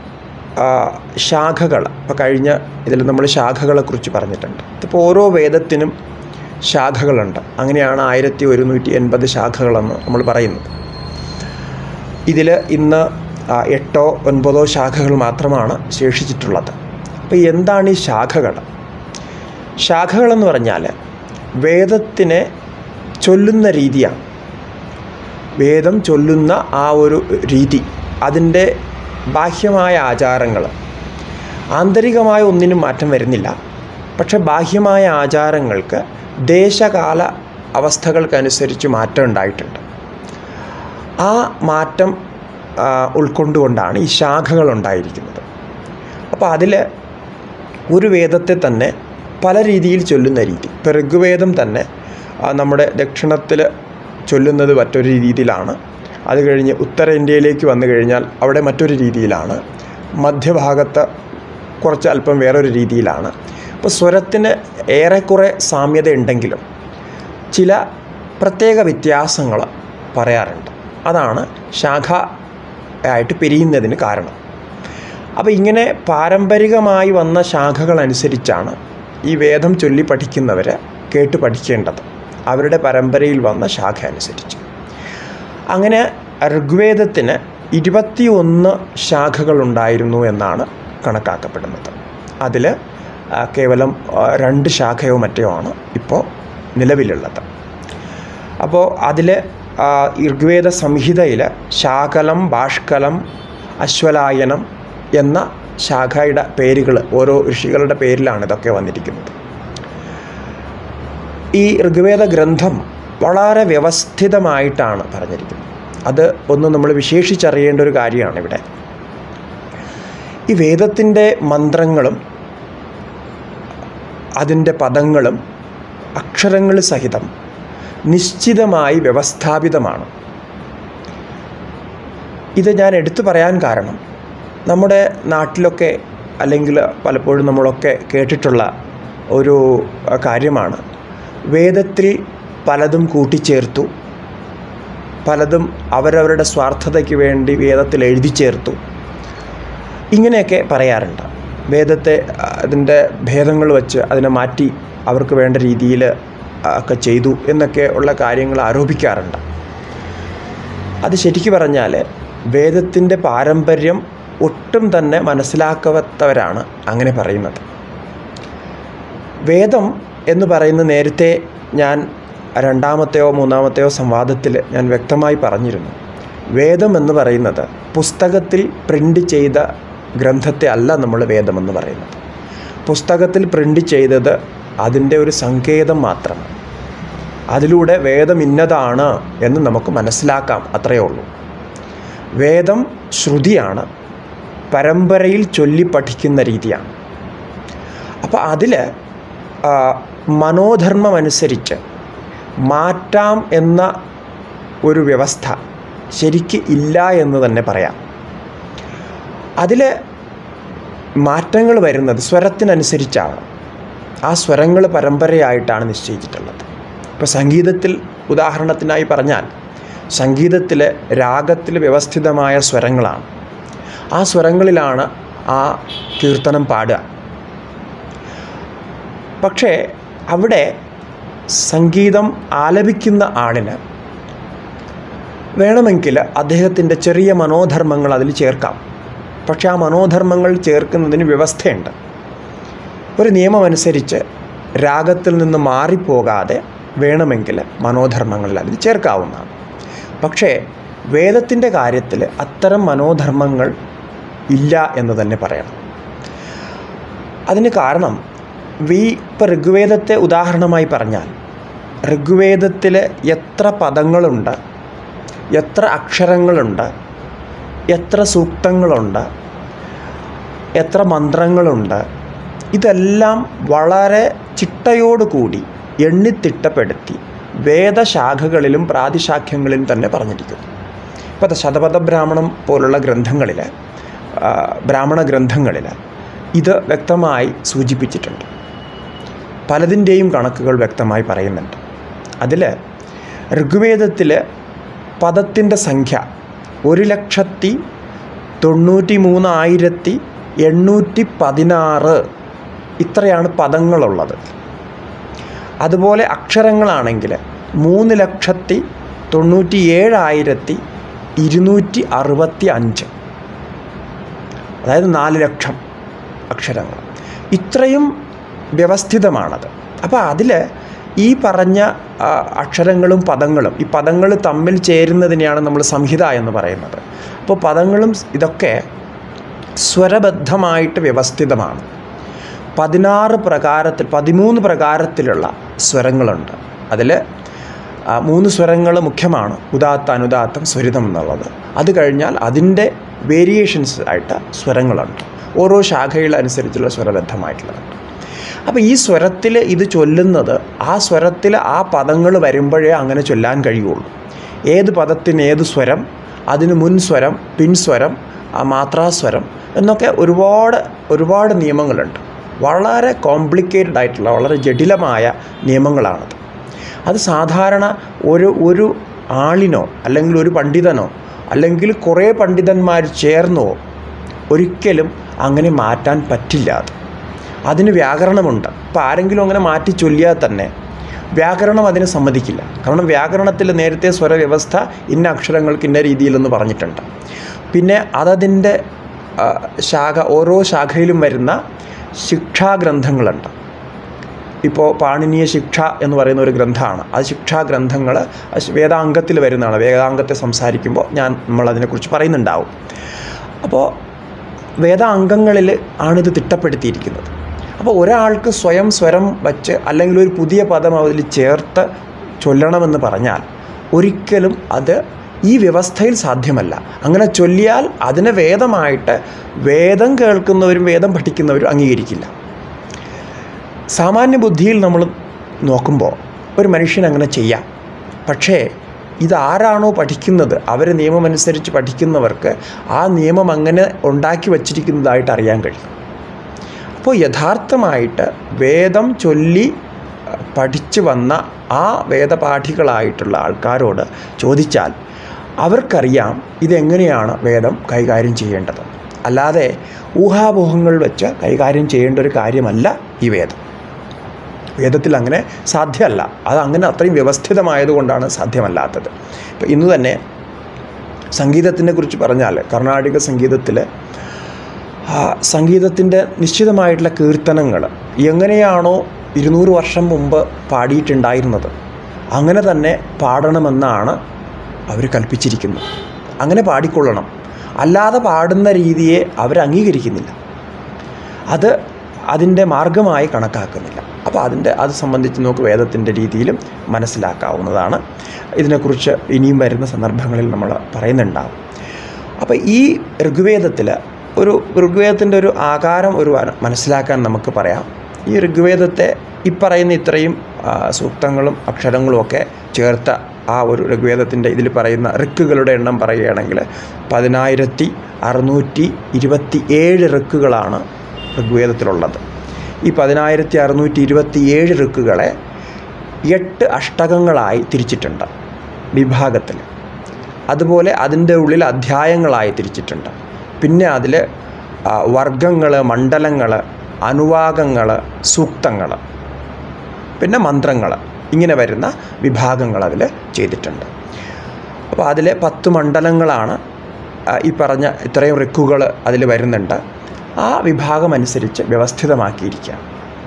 ശാഖകൾ ഇപ്പോൾ കഴിഞ്ഞ ഇതിൽ നമ്മൾ ശാഖകളെക്കുറിച്ച് പറഞ്ഞിട്ടുണ്ട് ഇപ്പോൾ ഓരോ വേദത്തിനും ശാഖകളുണ്ട് അങ്ങനെയാണ് ആയിരത്തി ഒരുന്നൂറ്റി എൺപത് ശാഖകളെന്ന് നമ്മൾ പറയുന്നത് ഇതിൽ ഇന്ന് ആ, എട്ടോ ഒൻപതോ ശാഖകൾ മാത്രമാണ് ശേഷിച്ചിട്ടുള്ളത് അപ്പോൾ എന്താണ് ഈ ശാഖകൾ ശാഖകളെന്ന് പറഞ്ഞാൽ വേദത്തിനെ ചൊല്ലുന്ന രീതിയാണ് വേദം ചൊല്ലുന്ന ആ ഒരു രീതി അതിൻ്റെ ബാഹ്യമായ ആചാരങ്ങൾ ആന്തരികമായ ഒന്നിനും മാറ്റം വരുന്നില്ല പക്ഷെ ബാഹ്യമായ ആചാരങ്ങൾക്ക് ദേശകാല അവസ്ഥകൾക്കനുസരിച്ച് മാറ്റം ഉണ്ടായിട്ടുണ്ട് ആ മാറ്റം ആ, ഉൾക്കൊണ്ടുകൊണ്ടാണ് ഈ ശാഖകൾ ഉണ്ടായിരിക്കുന്നത് അപ്പോൾ അതിൽ ഒരു വേദത്തെ തന്നെ പല രീതിയിൽ ചൊല്ലുന്ന രീതി ഇപ്പോൾ ഋഗ്വേദം തന്നെ ആ, നമ്മുടെ ദക്ഷിണത്തിൽ ചൊല്ലുന്നത് മറ്റൊരു രീതിയിലാണ് അത് കഴിഞ്ഞ് ഉത്തരേന്ത്യയിലേക്ക് വന്നു കഴിഞ്ഞാൽ അവിടെ മറ്റൊരു രീതിയിലാണ് മധ്യഭാഗത്ത് കുറച്ച് അല്പം വേറൊരു രീതിയിലാണ് അപ്പോൾ സ്വരത്തിന് ഏറെക്കുറെ സാമ്യത ഉണ്ടെങ്കിലും ചില പ്രത്യേക വ്യത്യാസങ്ങൾ പറയാറുണ്ട് അതാണ് ശാഖ ആയിട്ട് പിരിയുന്നതിന് കാരണം അപ്പോൾ ഇങ്ങനെ പാരമ്പരികമായി വന്ന ശാഖകൾ അനുസരിച്ചാണ് ഈ വേദം ചൊല്ലി പഠിക്കുന്നവർ കേട്ട് പഠിക്കേണ്ടത് അവരുടെ പരമ്പരയിൽ വന്ന ശാഖ അനുസരിച്ച് അങ്ങനെ ഋഗ്വേദത്തിന് ഇരുപത്തിയൊന്ന് ശാഖകളുണ്ടായിരുന്നു എന്നാണ് കണക്കാക്കപ്പെടുന്നത് അതിൽ കേവലം ആ, രണ്ട് ശാഖയോ മറ്റോ ആണ് ഇപ്പോൾ നിലവിലുള്ളത് അപ്പോൾ അതിൽ ഋഗ്വേദ സംഹിതയിൽ ശാകലം ഭാഷ്കലം അശ്വലായനം എന്ന ശാഖയുടെ പേരുകൾ ഓരോ ഋഷികളുടെ പേരിലാണ് ഇതൊക്കെ വന്നിരിക്കുന്നത് ഈ ഋഗ്വേദ ഗ്രന്ഥം വളരെ വ്യവസ്ഥിതമായിട്ടാണ് പറഞ്ഞിരിക്കുന്നത് അത് ഒന്ന് നമ്മൾ വിശേഷിച്ചറിയേണ്ട ഒരു കാര്യമാണ് ഇവിടെ ഈ വേദത്തിൻ്റെ മന്ത്രങ്ങളും അതിൻ്റെ പദങ്ങളും അക്ഷരങ്ങൾ സഹിതം നിശ്ചിതമായി വ്യവസ്ഥാപിതമാണ് ഇത് ഞാൻ എടുത്തു പറയാൻ കാരണം നമ്മുടെ നാട്ടിലൊക്കെ അല്ലെങ്കിൽ പലപ്പോഴും നമ്മളൊക്കെ കേട്ടിട്ടുള്ള ഒരു അഹ്, കാര്യമാണ് വേദത്തിൽ പലതും കൂട്ടിച്ചേർത്തു പലതും അവരവരുടെ സ്വാർത്ഥതയ്ക്ക് വേണ്ടി വേദത്തിൽ എഴുതി ചേർത്തു ഇങ്ങനെയൊക്കെ പറയാറുണ്ട് വേദത്തെ ആ, അതിൻ്റെ ഭേദങ്ങൾ വച്ച് അതിനെ മാറ്റി അവർക്ക് വേണ്ട രീതിയിൽ ഒക്കെ ചെയ്തു എന്നൊക്കെ ഉള്ള കാര്യങ്ങൾ ആരോപിക്കാറുണ്ട് അത് ശരിക്കു പറഞ്ഞാൽ വേദത്തിൻ്റെ പാരമ്പര്യം ഒട്ടും തന്നെ മനസ്സിലാക്കാത്തവരാണ് അങ്ങനെ പറയുന്നത് വേദം എന്ന് പറയുന്ന നേരത്തെ ഞാൻ രണ്ടാമത്തെയോ മൂന്നാമത്തെയോ സംവാദത്തിൽ ഞാൻ വ്യക്തമായി പറഞ്ഞിരുന്നു വേദം എന്ന് പറയുന്നത് പുസ്തകത്തിൽ പ്രിൻ്റ് ചെയ്ത ഗ്രന്ഥത്തെ അല്ല നമ്മൾ വേദമെന്ന് പറയുന്നത് പുസ്തകത്തിൽ പ്രിൻ്റ് ചെയ്തത് അതിൻ്റെ ഒരു സങ്കേതം മാത്രമാണ് അതിലൂടെ വേദം ഇന്നതാണ് എന്ന് നമുക്ക് മനസ്സിലാക്കാം അത്രയേ ഉള്ളൂ വേദം ശ്രുതിയാണ് പരമ്പരയിൽ ചൊല്ലി പഠിക്കുന്ന രീതിയാണ് അപ്പോൾ അതിൽ മനോധർമ്മമനുസരിച്ച് മാറ്റാം എന്ന ഒരു വ്യവസ്ഥ ശരിക്ക് ഇല്ല എന്ന് തന്നെ പറയാം അതിൽ മാറ്റങ്ങൾ വരുന്നത് സ്വരത്തിനനുസരിച്ചാണ് ആ സ്വരങ്ങൾ പരമ്പരയായിട്ടാണ് നിശ്ചയിച്ചിട്ടുള്ളത് ഇപ്പോൾ സംഗീതത്തിൽ ഉദാഹരണത്തിനായി പറഞ്ഞാൽ സംഗീതത്തിൽ രാഗത്തിൽ വ്യവസ്ഥിതമായ സ്വരങ്ങളാണ് ആ സ്വരങ്ങളിലാണ് ആ കീർത്തനം പാടുക പക്ഷേ അവിടെ സംഗീതം ആലപിക്കുന്ന ആളിന് വേണമെങ്കിൽ അദ്ദേഹത്തിൻ്റെ ചെറിയ മനോധർമ്മങ്ങൾ അതിൽ ചേർക്കാം പക്ഷേ ആ മനോധർമ്മങ്ങൾ ചേർക്കുന്നതിന് വ്യവസ്ഥയുണ്ട് ഒരു നിയമമനുസരിച്ച് രാഗത്തിൽ നിന്ന് മാറിപ്പോകാതെ വേണമെങ്കിൽ മനോധർമ്മങ്ങളിൽ അതിൽ ചേർക്കാവുന്നതാണ് പക്ഷേ വേദത്തിൻ്റെ കാര്യത്തിൽ അത്തരം മനോധർമ്മങ്ങൾ ഇല്ല എന്ന് തന്നെ പറയണം അതിന് കാരണം വി ഇപ്പോൾ ഋഗ്വേദത്തെ ഉദാഹരണമായി പറഞ്ഞാൽ ഋഗ്വേദത്തിൽ എത്ര പദങ്ങളുണ്ട് എത്ര അക്ഷരങ്ങളുണ്ട് എത്ര സൂക്തങ്ങളുണ്ട് എത്ര മന്ത്രങ്ങളുണ്ട് ഇതെല്ലാം വളരെ ചിട്ടയോടുകൂടി എണ്ണിത്തിട്ടപ്പെടുത്തി വേദശാഖകളിലും പ്രാതിശാഖ്യങ്ങളിലും തന്നെ പറഞ്ഞിരിക്കുന്നു ഇപ്പോൾ അത് ശതപഥ ബ്രാഹ്മണം പോലുള്ള ഗ്രന്ഥങ്ങളിൽ ആ, ബ്രാഹ്മണ ഗ്രന്ഥങ്ങളിൽ ഇത് വ്യക്തമായി സൂചിപ്പിച്ചിട്ടുണ്ട് പലതിൻ്റെയും കണക്കുകൾ വ്യക്തമായി പറയുന്നുണ്ട് അതിൽ ഋഗ്വേദത്തിൽ പദത്തിൻ്റെ സംഖ്യ ഒരു ലക്ഷത്തി തൊണ്ണൂറ്റി മൂന്നായിരത്തി എണ്ണൂറ്റി പതിനാറ് ഇത്രയാണ് പദങ്ങളുള്ളത് അതുപോലെ അക്ഷരങ്ങളാണെങ്കിൽ മൂന്ന് ലക്ഷത്തി തൊണ്ണൂറ്റി ഏഴായിരത്തി ഇരുന്നൂറ്റി അറുപത്തി അഞ്ച് അതായത് നാല് ലക്ഷം അക്ഷരങ്ങൾ ഇത്രയും വ്യവസ്ഥിതമാണത് അപ്പോൾ അതിൽ ഈ പറഞ്ഞ ആ, അക്ഷരങ്ങളും പദങ്ങളും ഈ പദങ്ങൾ തമ്മിൽ ചേരുന്നതിനെയാണ് നമ്മൾ സംഹിത എന്ന് പറയുന്നത് അപ്പോൾ പദങ്ങളും ഇതൊക്കെ സ്വരബദ്ധമായിട്ട് വ്യവസ്ഥിതമാണ് പതിനാറ് പ്രകാരത്തിൽ പതിമൂന്ന് പ്രകാരത്തിലുള്ള സ്വരങ്ങളുണ്ട് അതിൽ മൂന്ന് സ്വരങ്ങൾ മുഖ്യമാണ് ഉദാത്ത അനുദാത്തം സ്വരിതം എന്നുള്ളത് അത് കഴിഞ്ഞാൽ അതിൻ്റെ വേരിയേഷൻസ് ആയിട്ട് സ്വരങ്ങളുണ്ട് ഓരോ ശാഖയിലനുസരിച്ചുള്ള സ്വരബദ്ധമായിട്ടുള്ളതുണ്ട് അപ്പോൾ ഈ സ്വരത്തിൽ ഇത് ചൊല്ലുന്നത് ആ സ്വരത്തിൽ ആ പദങ്ങൾ വരുമ്പോഴേ അങ്ങനെ ചൊല്ലാൻ കഴിയുള്ളൂ ഏത് പദത്തിന് ഏത് സ്വരം അതിന് മുൻ സ്വരം പിൻസ്വരം ആ മാത്രാസ്വരം എന്നൊക്കെ ഒരുപാട് ഒരുപാട് നിയമങ്ങളുണ്ട് വളരെ കോംപ്ലിക്കേറ്റഡ് ആയിട്ടുള്ള വളരെ ജടിലമായ നിയമങ്ങളാണത് അത് സാധാരണ ഒരു ഒരു ആളിനോ അല്ലെങ്കിൽ ഒരു പണ്ഡിതനോ അല്ലെങ്കിൽ കുറേ പണ്ഡിതന്മാർ ചേർന്നോ ഒരിക്കലും അങ്ങനെ മാറ്റാൻ പറ്റില്ല അത് അതിന് വ്യാകരണമുണ്ട് അപ്പോൾ ആരെങ്കിലും അങ്ങനെ മാറ്റി ചൊല്ലിയാൽ തന്നെ വ്യാകരണം അതിന് സമ്മതിക്കില്ല കാരണം വ്യാകരണത്തിൽ നേരത്തെ സ്വരവ്യവസ്ഥ ഇന്ന അക്ഷരങ്ങൾക്ക് ഇന്ന രീതിയിലെന്ന് പറഞ്ഞിട്ടുണ്ട് പിന്നെ അതതിൻ്റെ ആ, ശാഖ ഓരോ ശാഖയിലും വരുന്ന ശിക്ഷാഗ്രന്ഥങ്ങളുണ്ട് ഇപ്പോൾ പാണിനീയ ശിക്ഷ എന്ന് പറയുന്ന ഒരു ഗ്രന്ഥമാണ് അത് ശിക്ഷാഗ്രന്ഥങ്ങൾ വേദാംഗത്തിൽ വരുന്നതാണ് വേദാംഗത്തെ സംസാരിക്കുമ്പോൾ ഞാൻ നമ്മളതിനെക്കുറിച്ച് പറയുന്നുണ്ടാവും അപ്പോൾ വേദാംഗങ്ങളിൽ ആണിത് തിട്ടപ്പെടുത്തിയിരിക്കുന്നത് അപ്പോൾ ഒരാൾക്ക് സ്വയം സ്വരം വച്ച് അല്ലെങ്കിൽ ഒരു പുതിയ പദം അതിൽ ചേർത്ത് ചൊല്ലണമെന്ന് പറഞ്ഞാൽ ഒരിക്കലും അത് ഈ വ്യവസ്ഥയിൽ സാധ്യമല്ല അങ്ങനെ ചൊല്ലിയാൽ അതിനെ വേദമായിട്ട് വേദം കേൾക്കുന്നവരും വേദം പഠിക്കുന്നവരും അംഗീകരിക്കില്ല സാമാന്യ ബുദ്ധിയിൽ നമ്മൾ നോക്കുമ്പോൾ ഒരു മനുഷ്യൻ അങ്ങനെ ചെയ്യാം പക്ഷേ ഇതാരാണോ പഠിക്കുന്നത് അവർ നിയമമനുസരിച്ച് പഠിക്കുന്നവർക്ക് ആ നിയമം അങ്ങനെ ഉണ്ടാക്കി വച്ചിരിക്കുന്നതായിട്ട് അറിയാൻ കഴിയും അപ്പോൾ യഥാർത്ഥമായിട്ട് വേദം ചൊല്ലി അഹ്, പഠിച്ചു വന്ന ആ വേദപാഠികളായിട്ടുള്ള ആൾക്കാരോട് ചോദിച്ചാൽ അവർക്കറിയാം ഇതെങ്ങനെയാണ് വേദം കൈകാര്യം ചെയ്യേണ്ടത് അല്ലാതെ ഊഹാപോഹങ്ങൾ വെച്ച് കൈകാര്യം ചെയ്യേണ്ട ഒരു കാര്യമല്ല ഈ വേദം വേദത്തിൽ അങ്ങനെ സാധ്യമല്ല അത് അങ്ങനെ അത്രയും വ്യവസ്ഥിതമായതുകൊണ്ടാണ് സാധ്യമല്ലാത്തത് ഇപ്പം ഇന്ന് തന്നെ സംഗീതത്തിനെ കുറിച്ച് പറഞ്ഞാൽ കർണാടക സംഗീതത്തിൽ സംഗീതത്തിൻ്റെ നിശ്ചിതമായിട്ടുള്ള കീർത്തനങ്ങൾ എങ്ങനെയാണോ ഇരുന്നൂറ് വർഷം മുമ്പ് പാടിയിട്ടുണ്ടായിരുന്നത് അങ്ങനെ തന്നെ പാടണമെന്നാണ് അവർ കൽപ്പിച്ചിരിക്കുന്നത് അങ്ങനെ പാടിക്കൊള്ളണം അല്ലാതെ പാടുന്ന രീതിയെ അവർ അംഗീകരിക്കുന്നില്ല അത് അതിൻ്റെ മാർഗമായി കണക്കാക്കുന്നില്ല അപ്പോൾ അതിൻ്റെ അത് സംബന്ധിച്ച് നമുക്ക് വേദത്തിൻ്റെ രീതിയിലും മനസ്സിലാക്കാവുന്നതാണ് ഇതിനെക്കുറിച്ച് ഇനിയും വരുന്ന സന്ദർഭങ്ങളിൽ നമ്മൾ പറയുന്നുണ്ടാവും അപ്പോൾ ഈ ഋഗ്വേദത്തിൽ ഒരു ഋഗ്വേദത്തിൻ്റെ ഒരു ആകാരം ഒരു വന- മനസ്സിലാക്കാൻ നമുക്ക് പറയാം ഈ ഋഗ്വേദത്തെ ഈ പറയുന്ന ഇത്രയും ആ, സൂക്തങ്ങളും അക്ഷരങ്ങളും ഒക്കെ ചേർത്ത ആ ഒരു ഋഗ്വേദത്തിൻ്റെ ഇതിൽ പറയുന്ന ഋക്കുകളുടെ എണ്ണം പറയുകയാണെങ്കിൽ പതിനായിരത്തി അറുന്നൂറ്റി ഇരുപത്തി ഏഴ് ഋക്കുകളാണ് ഋഗ്വേദത്തിലുള്ളത് ഈ പതിനായിരത്തി അറുന്നൂറ്റി ഇരുപത്തി ഏഴ് ഋക്കുകളെ എട്ട് അഷ്ടകങ്ങളായി തിരിച്ചിട്ടുണ്ട് വിഭാഗത്തിൽ അതുപോലെ അതിൻ്റെ ഉള്ളിൽ അധ്യായങ്ങളായി തിരിച്ചിട്ടുണ്ട് പിന്നെ അതിൽ വർഗങ്ങൾ മണ്ഡലങ്ങൾ അനുവാകങ്ങൾ സൂക്തങ്ങൾ പിന്നെ മന്ത്രങ്ങൾ ഇങ്ങനെ വരുന്ന വിഭാഗങ്ങൾ അതിൽ ചെയ്തിട്ടുണ്ട് അപ്പോൾ അതിലെ പത്ത് മണ്ഡലങ്ങളാണ് ആ, ഈ പറഞ്ഞ ഇത്രയും റിക്കുകൾ അതിൽ വരുന്നുണ്ട് ആ വിഭാഗം അനുസരിച്ച് വ്യവസ്ഥിതമാക്കിയിരിക്കുക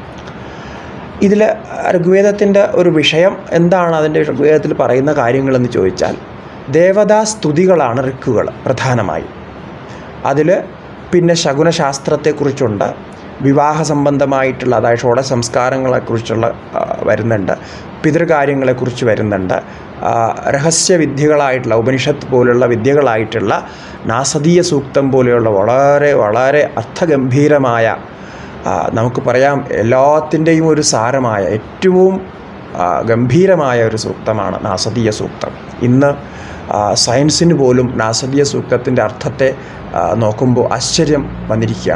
ഇതിൽ ഋഗ്വേദത്തിൻ്റെ ഒരു വിഷയം എന്താണ് അതിൻ്റെ ഋഗ്വേദത്തിൽ പറയുന്ന കാര്യങ്ങളെന്ന് ചോദിച്ചാൽ ദേവതാ സ്തുതികളാണ് ഋക്കുകൾ പ്രധാനമായും അതിൽ പിന്നെ ശകുനശാസ്ത്രത്തെക്കുറിച്ചുണ്ട് വിവാഹ സംബന്ധമായിട്ടുള്ള അതായത് ഷോഡ സംസ്കാരങ്ങളെക്കുറിച്ചുള്ള ആ, വരുന്നുണ്ട് പിതൃകാര്യങ്ങളെക്കുറിച്ച് വരുന്നുണ്ട് ആ, രഹസ്യവിദ്യകളായിട്ടുള്ള ഉപനിഷത്ത് പോലുള്ള വിദ്യകളായിട്ടുള്ള നാസദീയ സൂക്തം പോലെയുള്ള വളരെ വളരെ അർത്ഥഗംഭീരമായ ആ, നമുക്ക് പറയാം എല്ലാത്തിൻ്റെയും ഒരു സാരമായ ഏറ്റവും ആ, ഗംഭീരമായ ഒരു സൂക്തമാണ് നാസദീയ സൂക്തം ഇന്ന് ആ, സയൻസിന് പോലും നാസദീയ സൂക്തത്തിൻ്റെ അർത്ഥത്തെ ആ, നോക്കുമ്പോൾ ആശ്ചര്യം വന്നിരിക്കുകയാണ്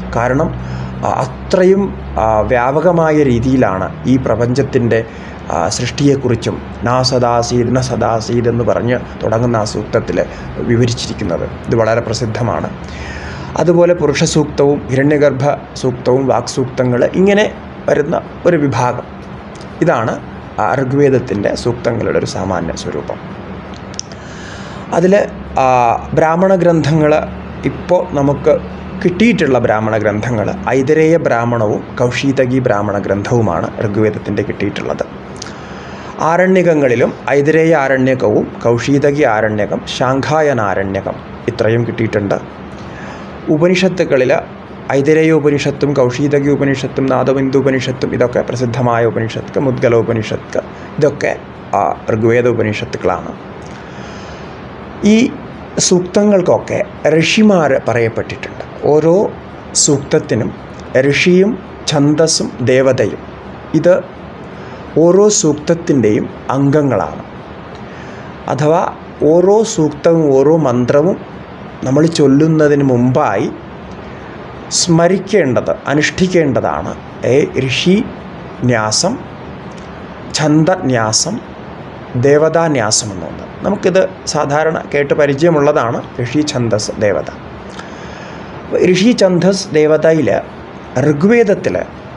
കാരണം ആ, അത്രയും ആ, വ്യാപകമായ രീതിയിലാണ് ഈ പ്രപഞ്ചത്തിൻ്റെ ആ, സൃഷ്ടിയെക്കുറിച്ചും നാ സദാസീദ് ന സദാസീദ് എന്ന് പറഞ്ഞ് തുടങ്ങുന്ന ആ സൂക്തത്തിൽ വിവരിച്ചിരിക്കുന്നത് ഇത് വളരെ പ്രസിദ്ധമാണ് അതുപോലെ പുരുഷ സൂക്തവും ഹിരണ്യഗർഭ സൂക്തവും വാക്സൂക്തങ്ങൾ ഇങ്ങനെ വരുന്ന ഒരു വിഭാഗം ഇതാണ് ആ ഋഗ്വേദത്തിൻ്റെ സൂക്തങ്ങളുടെ ഒരു സാമാന്യ സ്വരൂപം അതിൽ ബ്രാഹ്മണ ഗ്രന്ഥങ്ങൾ ഇപ്പോൾ നമുക്ക് കിട്ടിയിട്ടുള്ള ബ്രാഹ്മണ ഗ്രന്ഥങ്ങൾ ഐതരേയ ബ്രാഹ്മണവും കൗശീതകി ബ്രാഹ്മണ ഗ്രന്ഥവുമാണ് ഋഗ്വേദത്തിൻ്റെ കിട്ടിയിട്ടുള്ളത് ആരണ്യകങ്ങളിലും ഐതരേയ ആരണ്യകവും കൗശീതകി ആരണ്യകം ശാഖായന ആരണ്യകം ഇത്രയും കിട്ടിയിട്ടുണ്ട് ഉപനിഷത്തുകളിൽ ഐതരേയ ഉപനിഷത്തും കൗശീതകി ഉപനിഷത്തും നാദബിന്ദു ഉപനിഷത്തും ഇതൊക്കെ പ്രസിദ്ധമായ ഉപനിഷത്ത് മുദ്ഗല ഉപനിഷത്ത് ഇതൊക്കെ ആ, ഋഗ്വേദ ഉപനിഷത്തുക്കളാണ് ഈ സൂക്തങ്ങൾക്കൊക്കെ ഋഷിമാർ പറയപ്പെട്ടിട്ടുണ്ട് ഓരോ സൂക്തത്തിനും ഋഷിയും ഛന്ദസ്സും ദേവതയും ഇത് ഓരോ സൂക്തത്തിൻ്റെയും അംഗങ്ങളാണ് അഥവാ ഓരോ സൂക്തവും ഓരോ മന്ത്രവും നമ്മൾ ചൊല്ലുന്നതിന് മുമ്പായി സ്മരിക്കേണ്ടത് അനുഷ്ഠിക്കേണ്ടതാണ് ഏ ഋഷി ന്യാസം ഛന്ദന്യാസം ദേവതാന്യാസം എന്നുണ്ട് നമുക്കിത് സാധാരണ കേട്ട് പരിചയമുള്ളതാണ് ഋഷി ഛന്ദസ് ദേവത ഋഷി ഛന്ദസ് ദേവതയിൽ ഋഗ്വേദത്തിൽ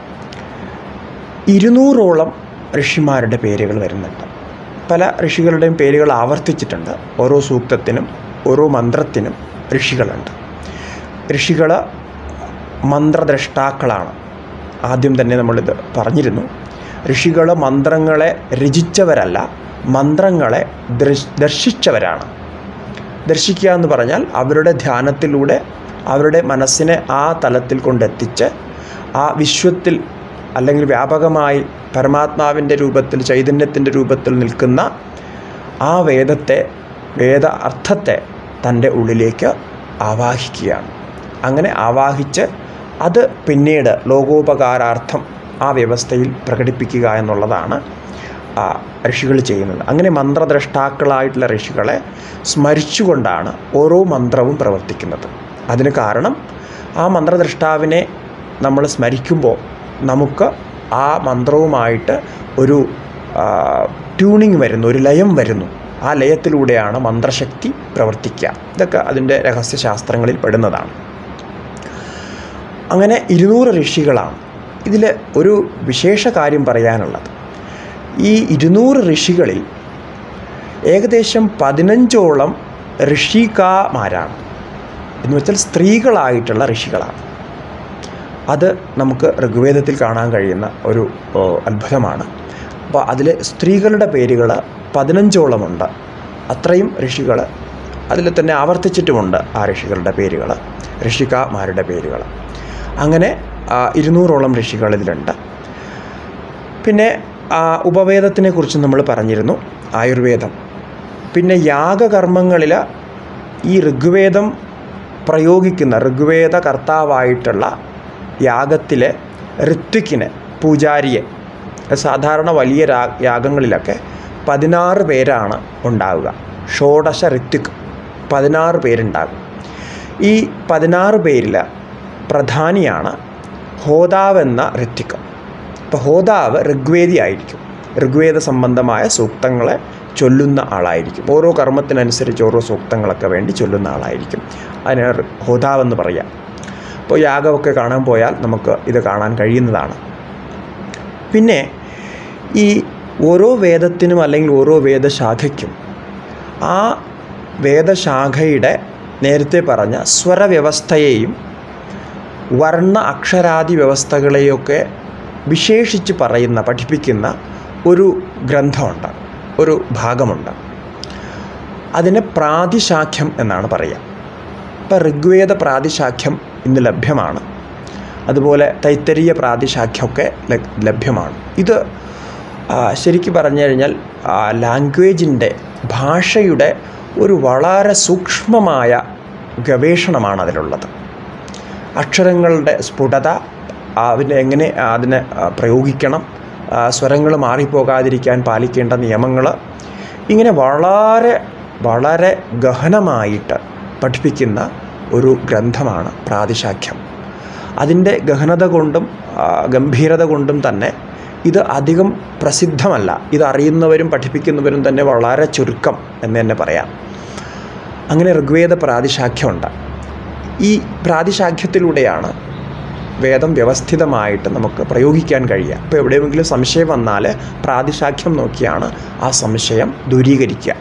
ഇരുന്നൂറോളം ഋഷിമാരുടെ പേരുകൾ വരുന്നുണ്ട് പല ഋഷികളുടെയും പേരുകൾ ആവർത്തിച്ചിട്ടുണ്ട് ഓരോ സൂക്തത്തിനും ഓരോ മന്ത്രത്തിനും ഋഷികളുണ്ട് ഋഷികൾ മന്ത്രദ്രഷ്ടാക്കളാണ് ആദ്യം തന്നെ നമ്മളിത് പറഞ്ഞിരുന്നു ഋഷികൾ മന്ത്രങ്ങളെ രചിച്ചവരല്ല മന്ത്രങ്ങളെ ദൃശ് ദർശിച്ചവരാണ് ദർശിക്കുക എന്ന് പറഞ്ഞാൽ അവരുടെ ധ്യാനത്തിലൂടെ അവരുടെ മനസ്സിനെ ആ തലത്തിൽ കൊണ്ടെത്തിച്ച് ആ വിശ്വത്തിൽ അല്ലെങ്കിൽ വ്യാപകമായി പരമാത്മാവിൻ്റെ രൂപത്തിൽ ചൈതന്യത്തിൻ്റെ രൂപത്തിൽ നിൽക്കുന്ന ആ വേദത്തെ വേദ അർത്ഥത്തെ തൻ്റെ ഉള്ളിലേക്ക് ആവാഹിക്കുകയാണ് അങ്ങനെ ആവാഹിച്ച് അത് പിന്നീട് ലോകോപകാരാർത്ഥം ആ വ്യവസ്ഥയിൽ പ്രകടിപ്പിക്കുക എന്നുള്ളതാണ് ആ, ഋഷികൾ ചെയ്യുന്നത് അങ്ങനെ മന്ത്രദ്രഷ്ടാക്കളായിട്ടുള്ള ഋഷികളെ സ്മരിച്ചുകൊണ്ടാണ് ഓരോ മന്ത്രവും പ്രവർത്തിക്കുന്നത് അതിന് കാരണം ആ മന്ത്രദ്രഷ്ടാവിനെ നമ്മൾ സ്മരിക്കുമ്പോൾ നമുക്ക് ആ മന്ത്രവുമായിട്ട് ഒരു ആ, ട്യൂണിങ് വരുന്നു ഒരു ലയം വരുന്നു ആ ലയത്തിലൂടെയാണ് മന്ത്രശക്തി പ്രവർത്തിക്കുക ഇതൊക്കെ അതിൻ്റെ രഹസ്യശാസ്ത്രങ്ങളിൽ പെടുന്നതാണ് അങ്ങനെ ഇരുന്നൂറ് ഋഷികളാണ് ഇതിൽ ഒരു വിശേഷ കാര്യം പറയാനുള്ളത് ഈ ഇരുന്നൂറ് ഋഷികളിൽ ഏകദേശം പതിനഞ്ചോളം ഋഷികാമാരാണ് എന്ന് വെച്ചാൽ സ്ത്രീകളായിട്ടുള്ള ഋഷികളാണ് അത് നമുക്ക് ഋഗ്വേദത്തിൽ കാണാൻ കഴിയുന്ന ഒരു ഓ, അത്ഭുതമാണ് അപ്പോൾ അതിൽ സ്ത്രീകളുടെ പേരുകൾ പതിനഞ്ചോളമുണ്ട് അത്രയും ഋഷികൾ അതിൽ തന്നെ ആവർത്തിച്ചിട്ടുമുണ്ട് ആ ഋഷികളുടെ പേരുകൾ ഋഷികാമാരുടെ പേരുകൾ അങ്ങനെ ആ, ഇരുന്നൂറോളം ഋഷികൾ ഇതിലുണ്ട് പിന്നെ ആ, ഉപവേദത്തിനെ കുറിച്ച് നമ്മൾ പറഞ്ഞിരുന്നു ആയുർവേദം പിന്നെ യാഗകർമ്മങ്ങളിൽ ഈ ഋഗ്വേദം പ്രയോഗിക്കുന്ന ഋഗ്വേദ കർത്താവായിട്ടുള്ള യാഗത്തിലെ ഋത്വിക്കിനെ പൂജാരിയെ സാധാരണ വലിയ രാ യാഗങ്ങളിലൊക്കെ പതിനാറ് പേരാണ് ഉണ്ടാവുക ഷോഡശ ഋത്വിക് പതിനാറ് പേരുണ്ടാകും ഈ പതിനാറ് പേരിൽ പ്രധാനിയാണ് ഹോതാവ് എന്ന ഋത്വിക് ഇപ്പോൾ ഹോതാവ് ഋഗ്വേദി ആയിരിക്കും ഋഗ്വേദ സംബന്ധമായ സൂക്തങ്ങളെ ചൊല്ലുന്ന ആളായിരിക്കും ഓരോ കർമ്മത്തിനനുസരിച്ച് ഓരോ സൂക്തങ്ങളൊക്കെ വേണ്ടി ചൊല്ലുന്ന ആളായിരിക്കും അതിന് ഋ- ഹോതാവെന്ന് പറയാം അപ്പോൾ യാഗമൊക്കെ കാണാൻ പോയാൽ നമുക്ക് ഇത് കാണാൻ കഴിയുന്നതാണ് പിന്നെ ഈ ഓരോ വേദത്തിനും അല്ലെങ്കിൽ ഓരോ വേദശാഖയ്ക്കും ആ വേദശാഖയുടെ നേരത്തെ പറഞ്ഞ സ്വരവ്യവസ്ഥയെയും വർണ്ണ അക്ഷരാദി വ്യവസ്ഥകളെയൊക്കെ വിശേഷിച്ച് പറയുന്ന പഠിപ്പിക്കുന്ന ഒരു ഗ്രന്ഥമുണ്ട് ഒരു ഭാഗമുണ്ട് അതിന് പ്രാതിശാഖ്യം എന്നാണ് പറയുക ഇപ്പം ഋഗ്വേദ പ്രാതിശാഖ്യം ഇന്ന് ലഭ്യമാണ് അതുപോലെ തൈത്തരീയ പ്രാതിശാഖ്യമൊക്കെ ല- ലഭ്യമാണ് ഇത് ആ, ശരിക്കും പറഞ്ഞു കഴിഞ്ഞാൽ ലാംഗ്വേജിൻ്റെ ഭാഷയുടെ ഒരു വളരെ സൂക്ഷ്മമായ ഗവേഷണമാണ് അതിലുള്ളത് അക്ഷരങ്ങളുടെ സ്ഫുടത അതിനെ എങ്ങനെ അതിനെ ആ, പ്രയോഗിക്കണം സ്വരങ്ങൾ മാറിപ്പോകാതിരിക്കാൻ പാലിക്കേണ്ട നിയമങ്ങൾ ഇങ്ങനെ വളരെ വളരെ ഗഹനമായിട്ട് പഠിപ്പിക്കുന്ന ഒരു ഗ്രന്ഥമാണ് പ്രാതിശാഖ്യം അതിൻ്റെ ഗഹനത കൊണ്ടും ആ, ഗംഭീരത കൊണ്ടും തന്നെ ഇത് അധികം പ്രസിദ്ധമല്ല ഇത് അറിയുന്നവരും പഠിപ്പിക്കുന്നവരും തന്നെ വളരെ ചുരുക്കം എന്ന് തന്നെ പറയാം അങ്ങനെ ഋഗ്വേദ പ്രാതിശാഖ്യമുണ്ട് ഈ പ്രാതിശാഖ്യത്തിലൂടെയാണ് വേദം വ്യവസ്ഥിതമായിട്ട് നമുക്ക് പ്രയോഗിക്കാൻ കഴിയുക ഇപ്പോൾ എവിടെയെങ്കിലും സംശയം വന്നാൽ പ്രാതിശാഖ്യം നോക്കിയാണ് ആ സംശയം ദൂരീകരിക്കുക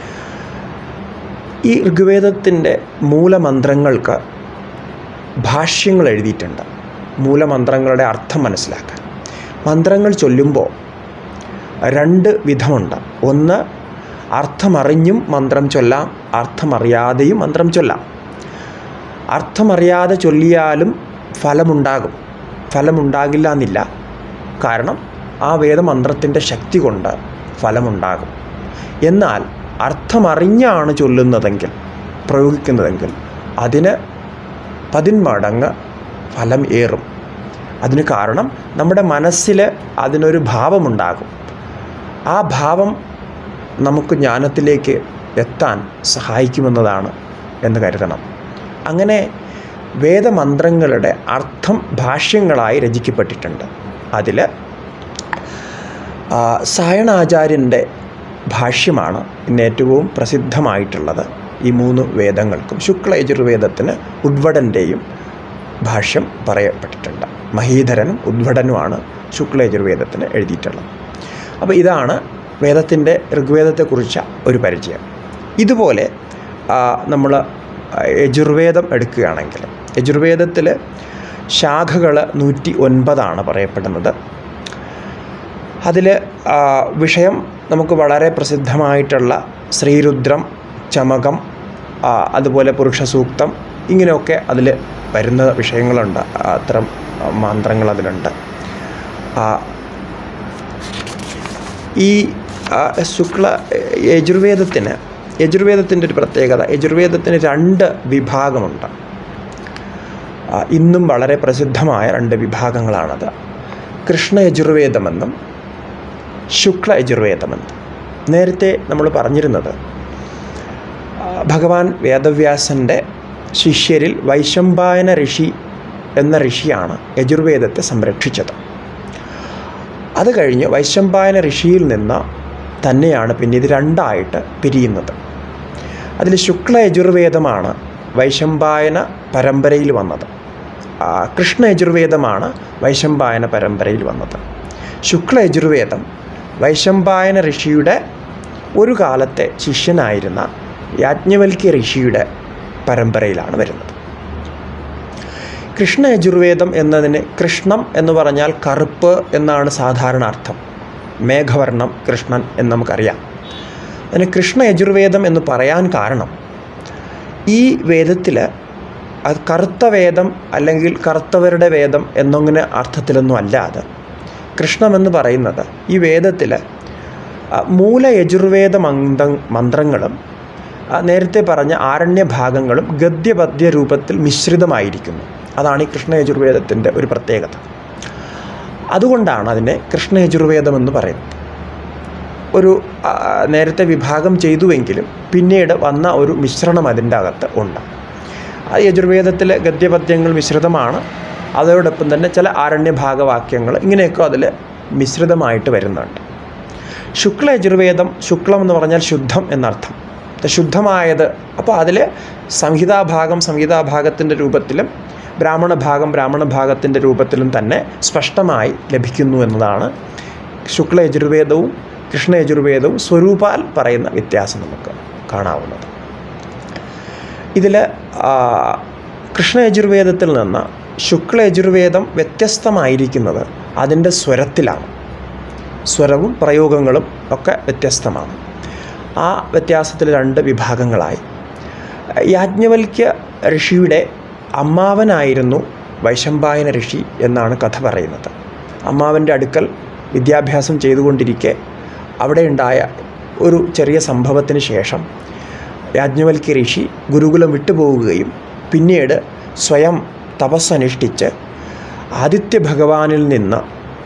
ഈ ഋഗ്വേദത്തിൻ്റെ മൂലമന്ത്രങ്ങൾക്ക് ഭാഷ്യങ്ങൾ എഴുതിയിട്ടുണ്ട് മൂലമന്ത്രങ്ങളുടെ അർത്ഥം മനസ്സിലാക്കാൻ മന്ത്രങ്ങൾ ചൊല്ലുമ്പോൾ രണ്ട് വിധമുണ്ട് ഒന്ന് അർത്ഥമറിഞ്ഞും മന്ത്രം ചൊല്ലാം അർത്ഥമറിയാതെയും മന്ത്രം ചൊല്ലാം അർത്ഥമറിയാതെ ചൊല്ലിയാലും ഫലമുണ്ടാകും ഫലമുണ്ടാകില്ല എന്നില്ല കാരണം ആ വേദമന്ത്രത്തിൻ്റെ ശക്തി കൊണ്ട് ഫലമുണ്ടാകും എന്നാൽ അർത്ഥമറിഞ്ഞാണ് ചൊല്ലുന്നതെങ്കിൽ പ്രയോഗിക്കുന്നതെങ്കിൽ അതിന് പതിന്മടങ്ങ് ഫലം ഏറും അതിന് കാരണം നമ്മുടെ മനസ്സിൽ അതിനൊരു ഭാവമുണ്ടാകും ആ ഭാവം നമുക്ക് ജ്ഞാനത്തിലേക്ക് എത്താൻ സഹായിക്കുമെന്നതാണ് എന്ന് കരുതണം അങ്ങനെ വേദമന്ത്രങ്ങളുടെ അർത്ഥം ഭാഷ്യങ്ങളായി രചിക്കപ്പെട്ടിട്ടുണ്ട് അതിൽ സായണാചാര്യൻ്റെ ഭാഷ്യമാണ് ഇന്ന് ഏറ്റവും പ്രസിദ്ധമായിട്ടുള്ളത് ഈ മൂന്ന് വേദങ്ങൾക്കും ശുക്ല യജുർവേദത്തിന് ഉദ്വടൻ്റെയും ഭാഷ്യം പറയപ്പെട്ടിട്ടുണ്ട് മഹീധരനും ഉദ്വടനുമാണ് ശുക്ല യജുർവേദത്തിന് എഴുതിയിട്ടുള്ളത് അപ്പോൾ ഇതാണ് വേദത്തിൻ്റെ ഋഗ്വേദത്തെക്കുറിച്ച ഒരു പരിചയം ഇതുപോലെ നമ്മൾ യജുർവേദം എടുക്കുകയാണെങ്കിൽ യജുർവേദത്തിൽ ശാഖകൾ നൂറ്റി ഒൻപതാണ് പറയപ്പെടുന്നത് അതിൽ വിഷയം നമുക്ക് വളരെ പ്രസിദ്ധമായിട്ടുള്ള ശ്രീരുദ്രം ചമകം ആ, അതുപോലെ പുരുഷ സൂക്തം ഇങ്ങനെയൊക്കെ അതിൽ വരുന്ന വിഷയങ്ങളുണ്ട് ആ, അത്തരം ആ, മന്ത്രങ്ങൾ അതിലുണ്ട് ആ, ഈ ആ, ശുക്ല യജുർവേദത്തിന് യജുർവേദത്തിൻ്റെ ഒരു പ്രത്യേകത യജുർവേദത്തിന് രണ്ട് വിഭാഗമുണ്ട് ആ, ഇന്നും വളരെ പ്രസിദ്ധമായ രണ്ട് വിഭാഗങ്ങളാണത് കൃഷ്ണ യജുർവേദമെന്നും ശുക്ല യജുർവേദമെന്നും നേരത്തെ നമ്മൾ പറഞ്ഞിരുന്നത് ആ, ഭഗവാൻ വേദവ്യാസൻ്റെ ശിഷ്യരിൽ വൈശമ്പായന ഋഷി എന്ന ഋഷിയാണ് യജുർവേദത്തെ സംരക്ഷിച്ചത് അത് കഴിഞ്ഞ് വൈശമ്പായന ഋഷിയിൽ നിന്ന് തന്നെയാണ് പിന്നെ ഇത് രണ്ടായിട്ട് പിരിയുന്നത് അതിൽ ശുക്ല യജുർവേദമാണ് വൈശമ്പായന പരമ്പരയിൽ വന്നത് ആ, കൃഷ്ണ യജുർവേദമാണ് വൈശമ്പായന പരമ്പരയിൽ വന്നത് ശുക്ല യജുർവേദം വൈശമ്പായന ഋഷിയുടെ ഒരു കാലത്തെ ശിഷ്യനായിരുന്ന യാജ്ഞവൽക്യ ഋഷിയുടെ പരമ്പരയിലാണ് വരുന്നത് കൃഷ്ണ യജുർവേദം എന്നതിന് കൃഷ്ണം എന്ന് പറഞ്ഞാൽ കറുപ്പ് എന്നാണ് സാധാരണ അർത്ഥം മേഘവർണം കൃഷ്ണൻ എന്ന് നമുക്കറിയാം അതിന് കൃഷ്ണ യജുർവേദം എന്ന് പറയാൻ കാരണം ഈ വേദത്തിൽ അത് കറുത്ത വേദം അല്ലെങ്കിൽ കറുത്തവരുടെ വേദം എന്നൊങ്ങനെ അർത്ഥത്തിലൊന്നും അല്ല അത് കൃഷ്ണമെന്ന് പറയുന്നത് ഈ വേദത്തിൽ മൂല യജുർവേദ മന്ത്ര മന്ത്രങ്ങളും ആ, നേരത്തെ പറഞ്ഞ ആരണ്യ ഭാഗങ്ങളും ഗദ്യപദ്യ രൂപത്തിൽ മിശ്രിതമായിരിക്കുന്നു അതാണ് ഈ കൃഷ്ണ യജുർവേദത്തിൻ്റെ ഒരു പ്രത്യേകത അതുകൊണ്ടാണ് അതിനെ കൃഷ്ണ യജുർവേദം എന്ന് പറയുന്നത് ഒരു ആ, നേരത്തെ വിഭാഗം ചെയ്തുവെങ്കിലും പിന്നീട് വന്ന ഒരു മിശ്രണം അതിൻ്റെ അകത്ത് ഉണ്ട് ആ യജുർവേദത്തിലെ ഗദ്യപദ്യങ്ങൾ മിശ്രിതമാണ് അതോടൊപ്പം തന്നെ ചില ആരണ്യഭാഗവാക്യങ്ങൾ ഇങ്ങനെയൊക്കെ അതിൽ മിശ്രിതമായിട്ട് വരുന്നുണ്ട് ശുക്ല യജുർവേദം ശുക്ലം എന്ന് പറഞ്ഞാൽ ശുദ്ധം എന്നർത്ഥം ശുദ്ധമായത് അപ്പോൾ അതിൽ സംഹിതാഭാഗം സംഹിതാഭാഗത്തിൻ്റെ രൂപത്തിലും ബ്രാഹ്മണ ഭാഗം ബ്രാഹ്മണ ഭാഗത്തിൻ്റെ രൂപത്തിലും തന്നെ സ്പഷ്ടമായി ലഭിക്കുന്നു എന്നതാണ് ശുക്ല യജുർവേദവും കൃഷ്ണ യജുർവേദവും സ്വരൂപാൽ പറയുന്ന വ്യത്യാസം നമുക്ക് കാണാവുന്നത് ഇതിൽ കൃഷ്ണ യജുർവേദത്തിൽ നിന്ന് ശുക്ല യജുർവേദം വ്യത്യസ്തമായിരിക്കുന്നത് അതിൻ്റെ സ്വരത്തിലാണ് സ്വരവും പ്രയോഗങ്ങളും ഒക്കെ വ്യത്യസ്തമാണ് ആ വ്യത്യാസത്തിൽ രണ്ട് വിഭാഗങ്ങളായി യാജ്ഞവൽക്യ ഋഷിയുടെ അമ്മാവനായിരുന്നു വൈശമ്പായന ഋഷി എന്നാണ് കഥ പറയുന്നത് അമ്മാവൻ്റെ അടുക്കൽ വിദ്യാഭ്യാസം ചെയ്തുകൊണ്ടിരിക്കെ അവിടെ ഉണ്ടായ ഒരു ചെറിയ സംഭവത്തിന് ശേഷം യാജ്ഞവൽക്യ ഋഷി ഗുരുകുലം വിട്ടുപോവുകയും പിന്നീട് സ്വയം തപസ്സനുഷ്ഠിച്ച് ആദിത്യ ഭഗവാനിൽ നിന്ന്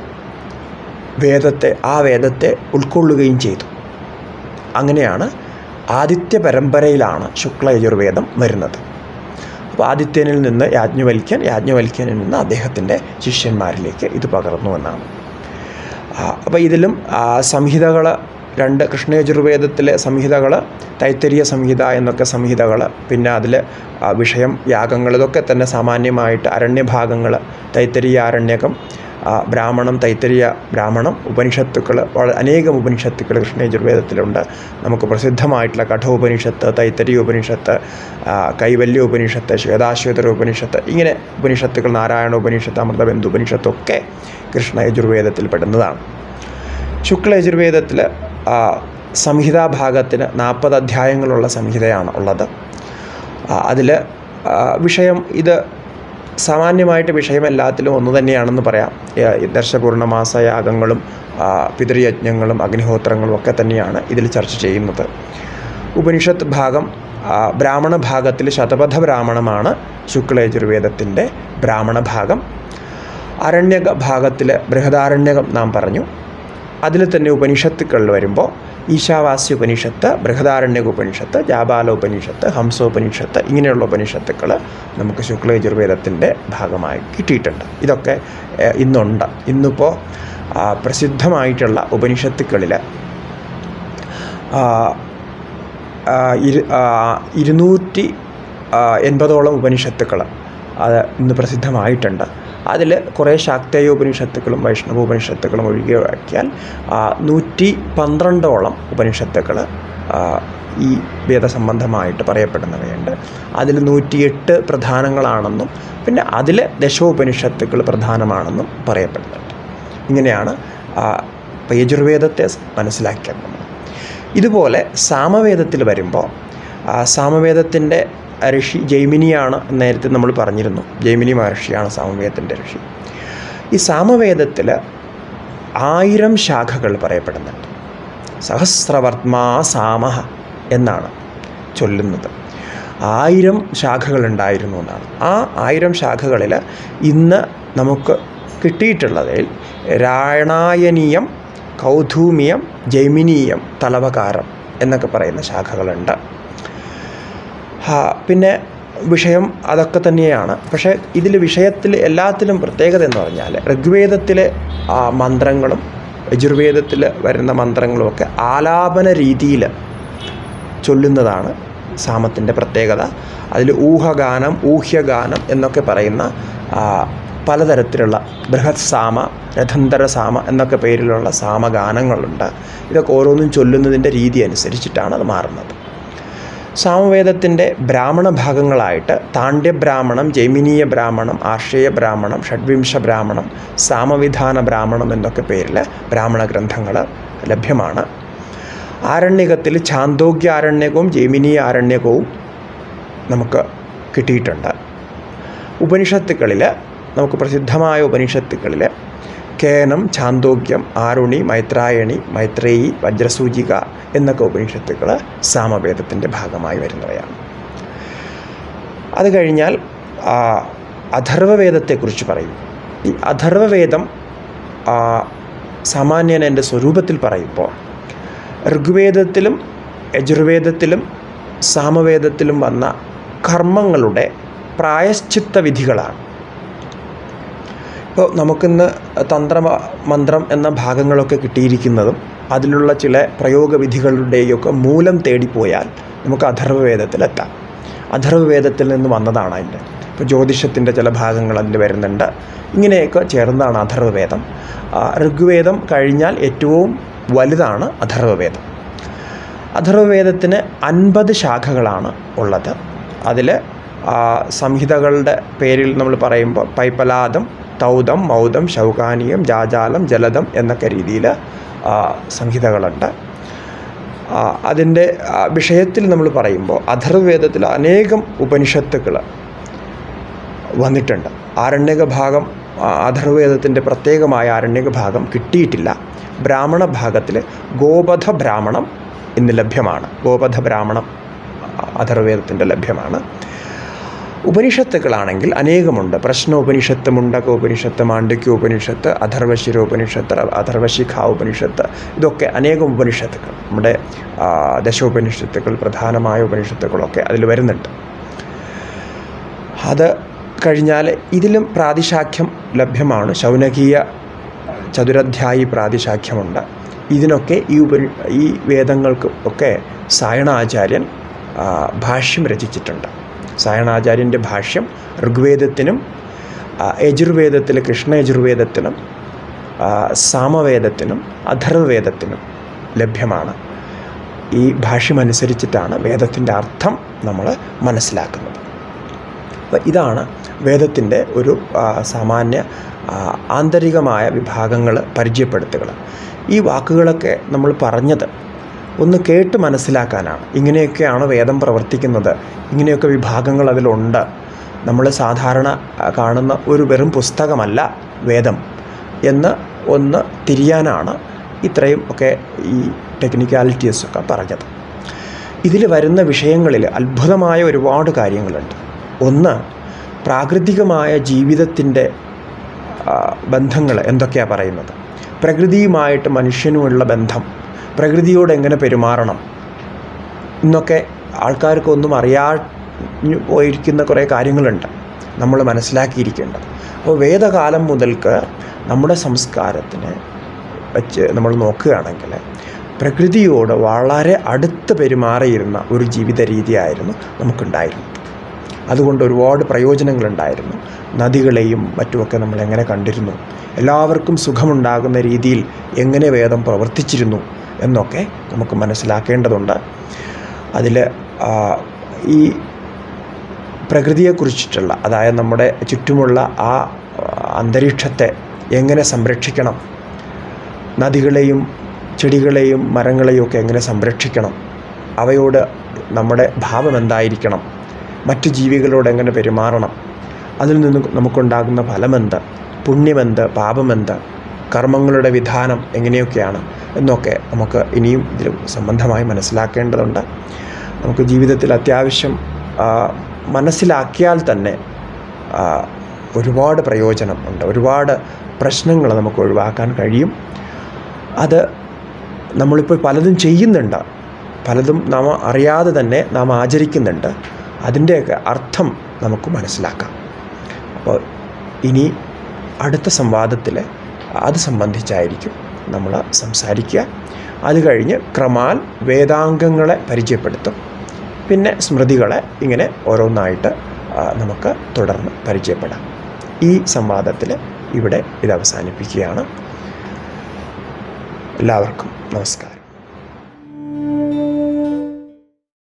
വേദത്തെ ആ വേദത്തെ ഉൾക്കൊള്ളുകയും ചെയ്തു അങ്ങനെയാണ് ആദിത്യ പരമ്പരയിലാണ് ശുക്ല യജുർവേദം വരുന്നത് അപ്പോൾ ആദിത്യനിൽ നിന്ന് യാജ്ഞവൽക്യൻ യാജ്ഞവൽക്യനിൽ നിന്ന് അദ്ദേഹത്തിൻ്റെ ശിഷ്യന്മാരിലേക്ക് ഇത് പകർന്നു എന്നാണ് അപ്പോൾ ഇതിലും സംഹിതകൾ രണ്ട് കൃഷ്ണയജുർവേദത്തിലെ സംഹിതകൾ തൈത്തരീയ സംഹിത എന്നൊക്കെ സംഹിതകൾ പിന്നെ അതിൽ വിഷയം യാഗങ്ങൾ ഇതൊക്കെ തന്നെ സാമാന്യമായിട്ട് അരണ്യഭാഗങ്ങൾ തൈത്തരീയ അരണ്യകം ബ്രാഹ്മണം തൈത്തരീയ ബ്രാഹ്മണം ഉപനിഷത്തുക്കൾ വളരെ അനേകം ഉപനിഷത്തുക്കൾ കൃഷ്ണയജുർവേദത്തിലുണ്ട് നമുക്ക് പ്രസിദ്ധമായിട്ടുള്ള കഠോപനിഷത്ത് തൈത്തരീയ ഉപനിഷത്ത് കൈവല്യ ഉപനിഷത്ത് ശ്വേതാശ്വേതര ഉപനിഷത്ത് ഇങ്ങനെ ഉപനിഷത്തുക്കൾ നാരായണ ഉപനിഷത്ത് അമൃതബന്ധു ഉപനിഷത്തൊക്കെ കൃഷ്ണയജുർവേദത്തിൽ പെടുന്നതാണ് ശുക്ല യജുർവേദത്തിൽ സംഹിതാഭാഗത്തിന് നാൽപ്പത് അധ്യായങ്ങളുള്ള സംഹിതയാണ് ഉള്ളത് അതിൽ വിഷയം ഇത് സാമാന്യമായിട്ട് വിഷയം എല്ലാത്തിലും ഒന്ന് തന്നെയാണെന്ന് പറയാം ദർശപൂർണമാസ യാഗങ്ങളും പിതൃയജ്ഞങ്ങളും അഗ്നിഹോത്രങ്ങളും ഒക്കെ തന്നെയാണ് ഇതിൽ ചർച്ച ചെയ്യുന്നത് ഉപനിഷത്ത് ഭാഗം ബ്രാഹ്മണ ഭാഗത്തിൽ ശതപഥ ബ്രാഹ്മണമാണ് ശുക്ലയജുർവേദത്തിൻ്റെ ബ്രാഹ്മണ ഭാഗം അരണ്യക ഭാഗത്തിൽ ബൃഹദാരണ്യകം നാം പറഞ്ഞു അതിൽ തന്നെ ഉപനിഷത്തുക്കളിൽ വരുമ്പോൾ ഈശാവാസ്യ ഉപനിഷത്ത് ബൃഹദാരണ്യക ഉപനിഷത്ത് ജാബാല ഉപനിഷത്ത് ഹംസോപനിഷത്ത് ഇങ്ങനെയുള്ള ഉപനിഷത്തുക്കൾ നമുക്ക് ശുക്ലയജുർവേദത്തിൻ്റെ ഭാഗമായി കിട്ടിയിട്ടുണ്ട് ഇതൊക്കെ ഇന്നുണ്ട് ഇന്നിപ്പോൾ പ്രസിദ്ധമായിട്ടുള്ള ഉപനിഷത്തുക്കളിൽ ഇരു ഇരുന്നൂറ്റി എൺപതോളം ഉപനിഷത്തുക്കൾ അത് ഇന്ന് പ്രസിദ്ധമായിട്ടുണ്ട് അതിൽ കുറേ ശാക്തേയോപനിഷത്തുക്കളും വൈഷ്ണവോപനിഷത്തുക്കളും ഒഴികെ വയ്ക്കാൽ നൂറ്റി പന്ത്രണ്ടോളം ഉപനിഷത്തുക്കൾ ഈ വേദസംബന്ധമായിട്ട് പറയപ്പെടുന്നവയുണ്ട് അതിൽ നൂറ്റിയെട്ട് പ്രധാനങ്ങളാണെന്നും പിന്നെ അതിൽ ദശോപനിഷത്തുക്കൾ പ്രധാനമാണെന്നും പറയപ്പെടുന്നുണ്ട് ഇങ്ങനെയാണ് യജുർവേദത്തെ മനസ്സിലാക്കിയത് നമ്മൾ ഇതുപോലെ സാമവേദത്തിൽ വരുമ്പോൾ സാമവേദത്തിൻ്റെ ഋഷി ജൈമിനിയാണ് നേരത്തെ നമ്മൾ പറഞ്ഞിരുന്നു ജൈമിനി മഹർഷിയാണ് സാമവേദത്തിൻ്റെ ഋഷി ഈ സാമവേദത്തിൽ ആയിരം ശാഖകൾ പറയപ്പെടുന്നുണ്ട് സഹസ്രവർമാ സാമഹ എന്നാണ് ചൊല്ലുന്നത് ആയിരം ശാഖകൾ ഉണ്ടായിരുന്നു എന്നാണ് ആ ആയിരം ശാഖകളിൽ ഇന്ന് നമുക്ക് കിട്ടിയിട്ടുള്ളതിൽ രാണായനീയം കൗധൂമിയം ജൈമിനീയം തലവകാരം എന്നൊക്കെ പറയുന്ന ശാഖകളുണ്ട് പിന്നെ വിഷയം അതൊക്കെ തന്നെയാണ് പക്ഷേ ഇതിൽ വിഷയത്തിൽ എല്ലാത്തിലും പ്രത്യേകത എന്ന് പറഞ്ഞാൽ ഋഗ്വേദത്തിലെ മന്ത്രങ്ങളും യജുർവേദത്തിൽ വരുന്ന മന്ത്രങ്ങളുമൊക്കെ ആലാപന രീതിയിൽ ചൊല്ലുന്നതാണ് സാമത്തിൻ്റെ പ്രത്യേകത അതിൽ ഊഹഗാനം ഊഹ്യഗാനം എന്നൊക്കെ പറയുന്ന പലതരത്തിലുള്ള ബൃഹത് സാമ രഥന്തര സാമ എന്നൊക്കെ പേരിലുള്ള സാമഗാനങ്ങളുണ്ട് ഇതൊക്കെ ഓരോന്നും ചൊല്ലുന്നതിൻ്റെ രീതി അനുസരിച്ചിട്ടാണ് അത് മാറുന്നത് സാമവേദത്തിൻ്റെ ബ്രാഹ്മണ ഭാഗങ്ങളായിട്ട് താണ്ഡ്യബ്രാഹ്മണം ജൈമിനീയ ബ്രാഹ്മണം ആർഷേയ ബ്രാഹ്മണം ഷഡ്വിംശ ബ്രാഹ്മണം സാമവിധാന ബ്രാഹ്മണം എന്നൊക്കെ പേരിൽ ബ്രാഹ്മണ ഗ്രന്ഥങ്ങൾ ലഭ്യമാണ് ആരണ്യകത്തിൽ ഛാന്തോഗ്യ ആരണ്യകവും ജൈമിനീയ ആരണ്യകവും നമുക്ക് കിട്ടിയിട്ടുണ്ട് ഉപനിഷത്തുക്കളിൽ നമുക്ക് പ്രസിദ്ധമായ ഉപനിഷത്തുക്കളിൽ കേനം ഛാന്തോഗ്യം ആരുണി മൈത്രായണി മൈത്രേയി വജ്രസൂചിക എന്നൊക്കെ ഉപനിഷത്തുക്കൾ സാമവേദത്തിൻ്റെ ഭാഗമായി വരുന്നവയാണ് അത് കഴിഞ്ഞാൽ അഥർവവേദത്തെക്കുറിച്ച് പറയും ഈ അഥർവവേദം സാമാന്യൻ എൻ്റെ സ്വരൂപത്തിൽ പറയുമ്പോൾ ഋഗ്വേദത്തിലും യജുർവേദത്തിലും സാമവേദത്തിലും വന്ന കർമ്മങ്ങളുടെ പ്രായശ്ചിത്ത വിധികളാണ് ഇപ്പോൾ നമുക്കിന്ന് തന്ത്ര മന്ത്രം എന്ന ഭാഗങ്ങളൊക്കെ കിട്ടിയിരിക്കുന്നതും അതിലുള്ള ചില പ്രയോഗവിധികളുടെയൊക്കെ മൂലം തേടിപ്പോയാൽ നമുക്ക് അഥർവവേദത്തിലെത്താം അഥർവവേദത്തിൽ നിന്ന് വന്നതാണ് അതിൻ്റെ ഇപ്പോൾ ജ്യോതിഷത്തിൻ്റെ ചില ഭാഗങ്ങൾ അതിൽ വരുന്നുണ്ട് ഇങ്ങനെയൊക്കെ ചേർന്നതാണ് അഥർവവേദം ഋഗ്വേദം കഴിഞ്ഞാൽ ഏറ്റവും വലുതാണ് അഥർവവേദം അഥർവവേദത്തിന് അൻപത് ശാഖകളാണ് ഉള്ളത് അതിൽ സംഹിതകളുടെ പേരിൽ നമ്മൾ പറയുമ്പോൾ പൈപ്പലാദം തൗദം മൗദം ശൗകാനീയം ജാജാലം ജലദം എന്നൊക്കെ രീതിയിൽ സംഹിതകളുണ്ട് അതിൻ്റെ വിഷയത്തിൽ നമ്മൾ പറയുമ്പോൾ അഥർവേദത്തിൽ അനേകം ഉപനിഷത്തുക്കൾ വന്നിട്ടുണ്ട് ആരണ്യക ഭാഗം അഥർവേദത്തിൻ്റെ പ്രത്യേകമായ ആരണ്യക ഭാഗം കിട്ടിയിട്ടില്ല ബ്രാഹ്മണ ഭാഗത്തിൽ ഗോപഥ ബ്രാഹ്മണം ഇന്ന് ലഭ്യമാണ് ഗോപഥ ബ്രാഹ്മണം അഥർവേദത്തിൻ്റെ ലഭ്യമാണ് ഉപനിഷത്തുക്കളാണെങ്കിൽ അനേകമുണ്ട് പ്രശ്നോപനിഷത്ത് മുണ്ടക ഉപനിഷത്ത് മാണ്ഡ്യക്യ ഉപനിഷത്ത് അഥർവശിരോപനിഷത്ത് അഥർവശിഖ ഉപനിഷത്ത് ഇതൊക്കെ അനേകം ഉപനിഷത്തുക്കൾ നമ്മുടെ ദശോപനിഷത്തുക്കൾ പ്രധാനമായ ഉപനിഷത്തുക്കളൊക്കെ അതിൽ വരുന്നുണ്ട് അത് കഴിഞ്ഞാൽ ഇതിലും പ്രാതിശാഖ്യം ലഭ്യമാണ് ശൗനകീയ ചതുരധ്യായി പ്രാതിശാഖ്യമുണ്ട് ഇതിനൊക്കെ ഈ ഉപരി ഈ വേദങ്ങൾക്ക് ഒക്കെ സായണാചാര്യൻ ആ, ഭാഷ്യം രചിച്ചിട്ടുണ്ട് സായണാചാര്യൻ്റെ ഭാഷ്യം ഋഗ്വേദത്തിനും ആ, യജുർവേദത്തിലെ കൃഷ്ണ യജുർവേദത്തിനും ആ, സാമവേദത്തിനും അഥർവവേദത്തിനും ലഭ്യമാണ് ഈ ഭാഷ്യമനുസരിച്ചിട്ടാണ് വേദത്തിൻ്റെ അർത്ഥം നമ്മൾ മനസ്സിലാക്കുന്നത് അപ്പോൾ ഇതാണ് വേദത്തിൻ്റെ ഒരു ആ, സാമാന്യ ആ, ആന്തരികമായ വിഭാഗങ്ങൾ പരിചയപ്പെടുത്തുകൾ ഈ വാക്കുകളൊക്കെ നമ്മൾ പറഞ്ഞത് ഒന്ന് കേട്ട് മനസ്സിലാക്കാനാണ് ഇങ്ങനെയൊക്കെയാണ് വേദം പ്രവർത്തിക്കുന്നത് ഇങ്ങനെയൊക്കെ വിഭാഗങ്ങൾ അതിലുണ്ട് നമ്മൾ സാധാരണ ആ, കാണുന്ന ഒരു വെറും പുസ്തകമല്ല വേദം എന്ന് ഒന്ന് തിരിയാനാണ് ഇത്രയും ഒക്കെ ഈ ടെക്നിക്കാലിറ്റീസൊക്കെ പറഞ്ഞത് ഇതിൽ വരുന്ന വിഷയങ്ങളിൽ അത്ഭുതമായ ഒരുപാട് കാര്യങ്ങളുണ്ട് ഒന്ന് പ്രാകൃതികമായ ജീവിതത്തിൻ്റെ ബന്ധങ്ങൾ എന്തൊക്കെയാണ് പറയുന്നത് പ്രകൃതിയുമായിട്ട് മനുഷ്യനുമുള്ള ബന്ധം പ്രകൃതിയോട് എങ്ങനെ പെരുമാറണം എന്നൊക്കെ ആൾക്കാർക്കൊന്നും അറിയാഞ്ഞു പോയിരിക്കുന്ന കുറേ കാര്യങ്ങളുണ്ട് നമ്മൾ മനസ്സിലാക്കിയിരിക്കേണ്ടത് അപ്പോൾ വേദകാലം മുതൽക്ക് നമ്മുടെ സംസ്കാരത്തിന് വെച്ച് നമ്മൾ നോക്കുകയാണെങ്കിൽ പ്രകൃതിയോട് വളരെ അടുത്ത് പെരുമാറിയിരുന്ന ഒരു ജീവിത രീതിയായിരുന്നു നമുക്കുണ്ടായിരുന്നത് അതുകൊണ്ട് ഒരുപാട് പ്രയോജനങ്ങളുണ്ടായിരുന്നു നദികളെയും മറ്റുമൊക്കെ നമ്മൾ എങ്ങനെ കണ്ടിരുന്നു എല്ലാവർക്കും സുഖമുണ്ടാകുന്ന രീതിയിൽ എങ്ങനെ വേദം പ്രവർത്തിച്ചിരുന്നു എന്നൊക്കെ നമുക്ക് മനസ്സിലാക്കേണ്ടതുണ്ട് അതിൽ ഈ പ്രകൃതിയെക്കുറിച്ചിട്ടുള്ള അതായത് നമ്മുടെ ചുറ്റുമുള്ള ആ അന്തരീക്ഷത്തെ എങ്ങനെ സംരക്ഷിക്കണം നദികളെയും ചെടികളെയും മരങ്ങളെയും ഒക്കെ എങ്ങനെ സംരക്ഷിക്കണം അവയോട് നമ്മുടെ ഭാവം എന്തായിരിക്കണം മറ്റു ജീവികളോട് എങ്ങനെ പെരുമാറണം അതിൽ നിന്ന് നമുക്കുണ്ടാകുന്ന ഫലമെന്ത് പുണ്യമെന്ത് പാപമെന്ത് കർമ്മങ്ങളുടെ വിധാനം എങ്ങനെയൊക്കെയാണ് എന്നൊക്കെ നമുക്ക് ഇനിയും ഇതിൽ സംബന്ധമായി മനസ്സിലാക്കേണ്ടതുണ്ട് നമുക്ക് ജീവിതത്തിൽ അത്യാവശ്യം ആ, മനസ്സിലാക്കിയാൽ തന്നെ ആ, ഒരുപാട് പ്രയോജനം ഉണ്ട് ഒരുപാട് പ്രശ്നങ്ങൾ നമുക്ക് ഒഴിവാക്കാൻ കഴിയും അത് നമ്മളിപ്പോൾ പലതും ചെയ്യുന്നുണ്ട് പലതും നാം അറിയാതെ തന്നെ നാം ആചരിക്കുന്നുണ്ട് അതിൻ്റെയൊക്കെ അർത്ഥം നമുക്ക് മനസ്സിലാക്കാം അപ്പോൾ ഇനി അടുത്ത സംവാദത്തിൽ അത് സംബന്ധിച്ചായിരിക്കും നമ്മൾ സംസാരിക്കുക അത് കഴിഞ്ഞ് ക്രമാൽ വേദാംഗങ്ങളെ പരിചയപ്പെടുത്തും പിന്നെ സ്മൃതികളെ ഇങ്ങനെ ഓരോന്നായിട്ട് ആ, നമുക്ക് തുടർന്ന് പരിചയപ്പെടാം ഈ സംവാദത്തിൽ ഇവിടെ ഇത് അവസാനിപ്പിക്കുകയാണ് എല്ലാവർക്കും നമസ്കാരം